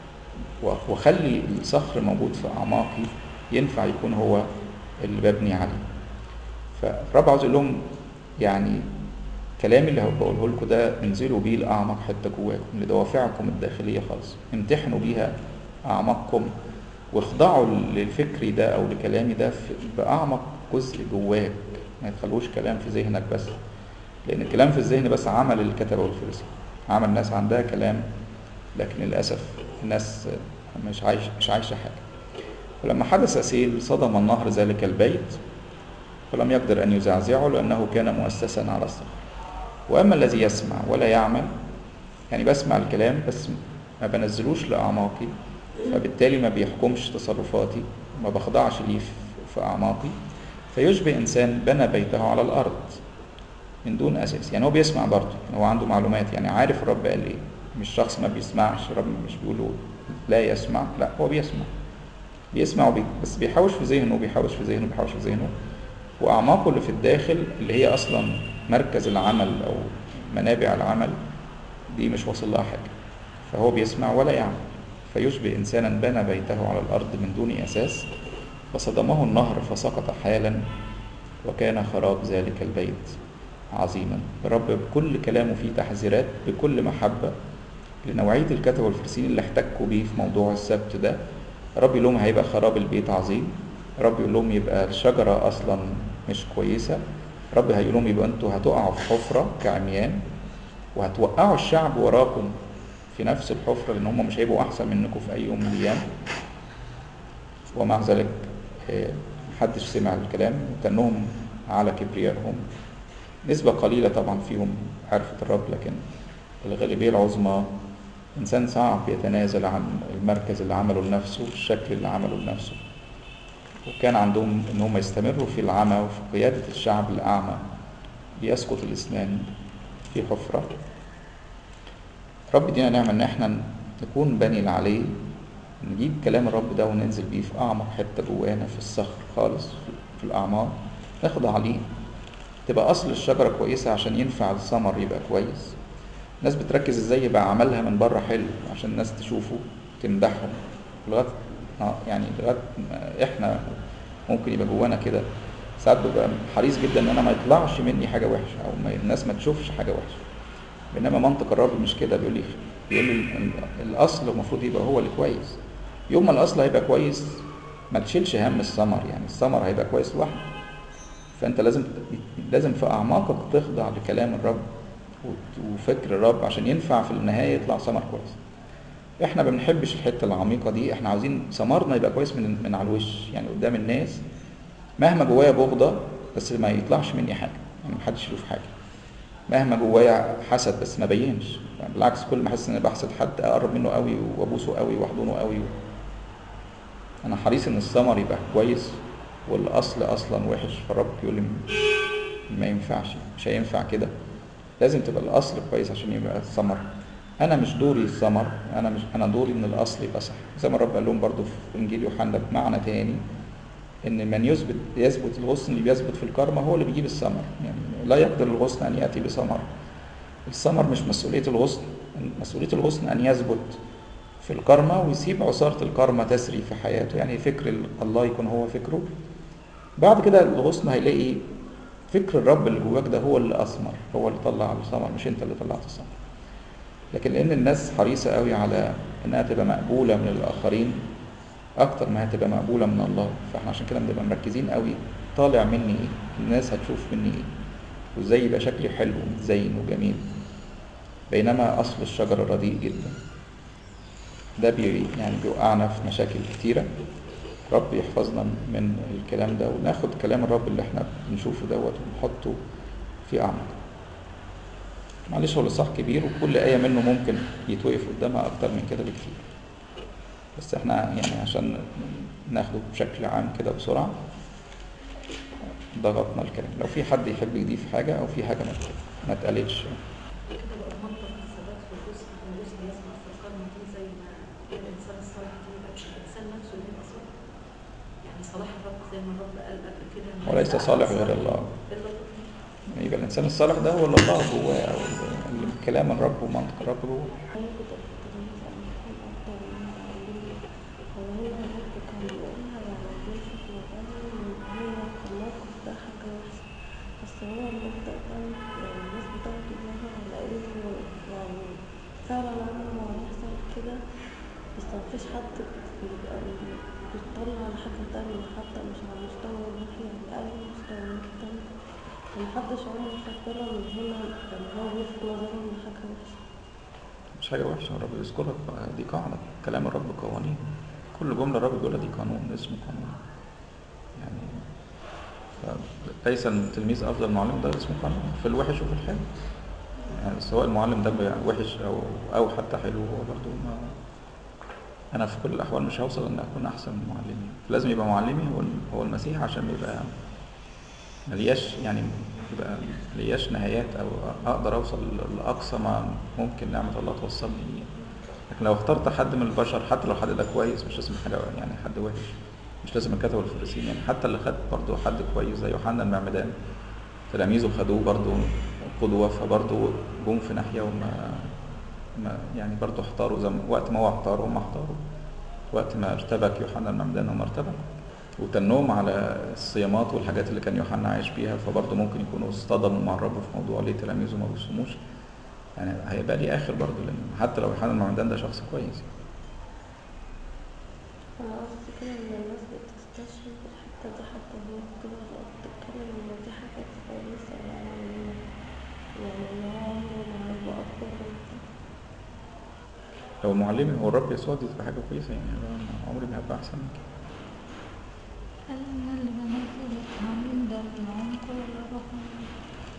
واخلي الصخر موجود في اعماقي ينفع يكون هو اللي ببني عليه فالرب عاوز يقول لهم يعني كلامي اللي بقوله لكم ده انزلوا بيه لاعمق حته جواكم لدوافعكم الداخليه خالص امتحنوا بيها اعماقكم واخضعوا لفكري ده او لكلامي ده باعمق جزء جواك ما تخلوش كلام في ذهنك بس لان الكلام في الذهن بس عمل الكتبه والفريسيين عمل ناس عندها كلام لكن للاسف الناس مش عايش مش عايشه حاجه ولما حدث سيل صدم النهر ذلك البيت فلم يقدر ان يزعزعه لانه كان مؤسسا على الصخر واما الذي يسمع ولا يعمل يعني بسمع الكلام بس ما بنزلوش لاعماقي فبالتالي ما بيحكمش تصرفاتي ما بخضعش ليه في اعماقي فيشبه انسان بنى بيته على الارض من دون اساس يعني هو بيسمع برضه هو عنده معلومات يعني عارف الرب قال ايه مش شخص ما بيسمعش الرب مش بيقول لا يسمع لا هو بيسمع بيسمع وبي... بس بيحوش في ذهنه بيحوش في ذهنه بيحوش في ذهنه واعماقه اللي في الداخل اللي هي اصلا مركز العمل او منابع العمل دي مش واصل لها حاجه فهو بيسمع ولا يعمل فيشبه انسانا بنى بيته على الارض من دون اساس فصدمه النهر فسقط حالا وكان خراب ذلك البيت عظيما الرب بكل كلامه فيه تحذيرات بكل محبة لنوعية الكتبة والفرسين اللي احتكوا بيه في موضوع السبت ده الرب يقول لهم هيبقى خراب البيت عظيم الرب يقول لهم يبقى الشجرة أصلا مش كويسة الرب هيقول لهم يبقى انتوا هتقعوا في حفرة كعميان وهتوقعوا الشعب وراكم في نفس الحفرة لأن هم مش هيبقوا أحسن منكم في أي يوم من الأيام ومع ذلك آه، محدش سمع الكلام وكأنهم على كبريائهم نسبة قليلة طبعا فيهم عرفت الرب لكن الغالبية العظمى إنسان صعب يتنازل عن المركز اللي عمله لنفسه والشكل اللي عمله لنفسه وكان عندهم إن هم يستمروا في العمى وفي قيادة الشعب الأعمى ليسقط الإسلام في حفرة رب يدينا نعمة إن إحنا نكون بني اللي عليه نجيب كلام الرب ده وننزل بيه في أعمق حتة جوانا في الصخر خالص في الأعماق نخضع عليه تبقى أصل الشجرة كويسة عشان ينفع الثمر يبقى كويس الناس بتركز ازاي يبقى عملها من بره حلو عشان الناس تشوفه تمدحه لغايه اه يعني لغايه ما احنا ممكن يبقى جوانا كده ساعات ببقى حريص جدا ان انا ما يطلعش مني حاجه وحشه او ما الناس ما تشوفش حاجه وحشه بينما منطق الرب مش كده بيقول لي بيقول لي ال- الاصل المفروض يبقى هو اللي كويس يوم ما الاصل هيبقى كويس ما تشيلش هم الثمر يعني الثمر هيبقى كويس لوحده فانت لازم لازم في اعماقك تخضع لكلام الرب وت- وفكر الرب عشان ينفع في النهايه يطلع ثمر كويس احنا ما بنحبش الحته العميقه دي احنا عاوزين ثمرنا يبقى كويس من من على الوش يعني قدام الناس مهما جوايا بغضه بس ما يطلعش مني حاجه يعني محدش يشوف حاجه مهما جوايا حسد بس ما بينش يعني بالعكس كل ما احس ان انا بحسد حد اقرب منه قوي وابوسه قوي واحضنه قوي انا حريص ان الثمر يبقى كويس والاصل اصلا وحش فالرب يقول لي ما ينفعش مش هينفع كده لازم تبقى الاصل كويس عشان يبقى الثمر انا مش دوري الثمر انا مش انا دوري ان الاصل يبقى صح زي ما الرب قال لهم برضو في انجيل يوحنا بمعنى تاني ان من يثبت يثبت الغصن اللي بيثبت في الكرمه هو اللي بيجيب الثمر يعني لا يقدر الغصن ان ياتي بثمر الثمر مش مسؤوليه الغصن مسؤوليه الغصن ان يثبت في الكرمه ويسيب عصاره الكرمه تسري في حياته يعني فكر الله يكون هو فكره بعد كده الغصن هيلاقي فكر الرب اللي جواك ده هو اللي اثمر هو اللي طلع الثمر مش انت اللي طلعت الثمر لكن لان الناس حريصه قوي على انها تبقى مقبوله من الاخرين اكتر ما هتبقى مقبوله من الله فاحنا عشان كده بنبقى مركزين قوي طالع مني ايه الناس هتشوف مني ايه وازاي يبقى شكلي حلو ومتزين وجميل بينما اصل الشجره رديء جدا ده بي يعني بيوقعنا في مشاكل كتيره رب يحفظنا من الكلام ده وناخد كلام الرب اللي احنا بنشوفه دوت ونحطه في اعمق معلش هو الاصحاح كبير وكل ايه منه ممكن يتوقف قدامها اكتر من كده بكتير بس احنا يعني عشان ناخده بشكل عام كده بسرعه ضغطنا الكلام لو في حد يحب يضيف حاجه او في حاجه ما ما اتقالتش
كده بقى منطق الثبات في الجزء في الجزء يسمع في القرن دي زي ما الانسان الصالح دي يبقى مش الانسان نفسه اللي يبقى صالح يعني صلاح الرب زي ما الرب قال قبل كده إن
وليس
لا
صالح
أحد
غير الله
الا الله
يبقى الانسان الصالح ده هو اللي الله جواه او اللي كلام الرب ومنطق الرب جواه
أنا كنت أفتكر مثلا يكون أكتر من تعليم هو هو الرب كان بيقولها يعني بيوصف مكانه إن هي في الموقف ده حاجة وحشة بس هو المبدأ ده يعني الناس بتقعد تدور على إنه يعني فعلا عمره ما هيحصل كده بس مفيش حد بيبقى بيطلع على حاجة تانية حتى مش على المستوى الروحي يعني أي مستوى روحي تاني محدش عمره فكرها من هنا يعني هو بيلفت نظرهم لحاجة وحشة
مش حاجه وحشه الرب يذكرها دي قاعده كلام الرب قوانين كل جمله الرب بيقولها دي قانون اسمه قانون يعني ف- ليس التلميذ افضل معلم ده اسمه قانون في الوحش وفي الحلو يعني سواء المعلم ده بقى وحش او او حتى حلو هو برضه ما انا في كل الاحوال مش هوصل ان اكون احسن من معلمي لازم يبقى معلمي هو هو المسيح عشان يبقى ملياش يعني يبقى ملياش نهايات او اقدر اوصل لاقصى ما ممكن نعمه الله توصلني ليه لكن لو اخترت حد من البشر حتى لو حد ده كويس مش لازم حاجه يعني حد وحش مش لازم الكتبه والفريسيين يعني حتى اللي خد برضه حد كويس زي يوحنا المعمدان تلاميذه خدوه برضه قدوه فبرضه جم في ناحيه وما ما يعني برضه احتاروا زي ما- وقت ما هو احتار هم احتاروا وقت ما ارتبك يوحنا المعمدان هم ارتبكوا وتنهم على الصيامات والحاجات اللي كان يوحنا عايش بيها فبرضه ممكن يكونوا اصطدموا مع الرب في موضوع ليه تلاميذه ما بيصوموش يعني هيبقى لي اخر برضه لان حتى لو يوحنا المعمدان ده شخص كويس
أنا قصدي كده إن الناس بتستشهد الحتة دي حتى وهي كده بتتكلم إن دي حاجة كويسة يعني يعني إن هو عمره ما هيبقى أكبر من كده
لو معلمي هو الرب يسوع دي تبقى حاجة كويسة يعني أنا عمري ما هبقى أحسن من كده
هل أنا اللي بنزل التعليم ده بالعمق ولا روح الله؟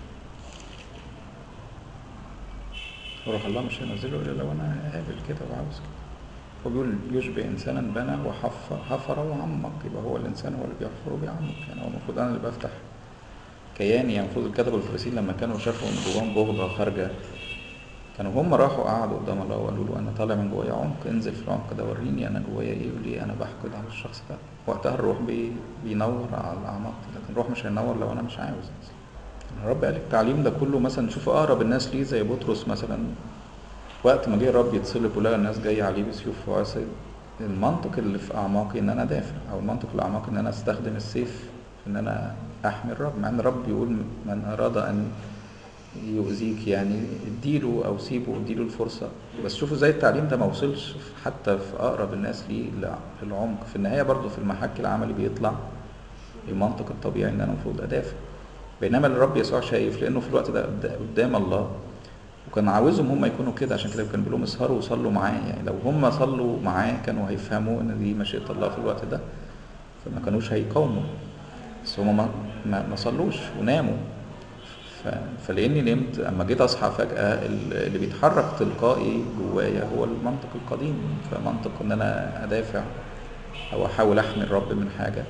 وروح الله مش هينزله إلا لو أنا قابل كده وعاوز كده هو بيقول يشبه إنسانا بنى وحفر حفر وعمق يبقى هو الإنسان هو اللي بيحفر وبيعمق يعني هو المفروض أنا اللي بفتح كياني يعني المفروض الكتبة الفريسيين لما كانوا شافوا إن جواهم بغضة خارجة كانوا هم راحوا قعدوا قدام الله وقالوا له أنا طالع من جوايا عمق انزل في العمق ده وريني أنا جوايا إيه وليه أنا بحقد على الشخص ده وقتها الروح بي بينور على الأعماق دي لكن الروح مش هينور لو أنا مش عاوز الرب قال التعليم ده كله مثلا نشوف أقرب الناس ليه زي بطرس مثلا وقت ما جه الرب يتصلب ولقى الناس جايه عليه بسيوف وعصي المنطق اللي في اعماقي ان انا ادافع او المنطق اللي في اعماقي ان انا استخدم السيف في ان انا احمي الرب مع ان الرب بيقول من اراد ان يؤذيك يعني اديله او سيبه اديله الفرصه بس شوفوا زي التعليم ده ما وصلش حتى في اقرب الناس ليه للعمق في النهايه برضه في المحك العملي بيطلع المنطق الطبيعي ان انا المفروض ادافع بينما الرب يسوع شايف لانه في الوقت ده قدام الله وكان عاوزهم هم يكونوا كده عشان كده كان بيقول لهم اسهروا وصلوا معاه يعني لو هم صلوا معاه كانوا هيفهموا ان دي مشيئة الله في الوقت ده فما كانوش هيقاوموا بس هم ما, ما, ما صلوش وناموا ف... فلاني نمت اما جيت اصحى فجأة اللي بيتحرك تلقائي جوايا هو المنطق القديم فمنطق ان انا ادافع او احاول احمي الرب من حاجة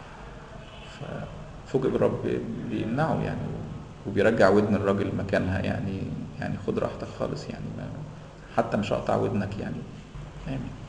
ففوجئ بالرب بيمنعه يعني وبيرجع ودن الراجل مكانها يعني يعني خد راحتك خالص يعني ما حتى مش هقطع ودنك يعني آمين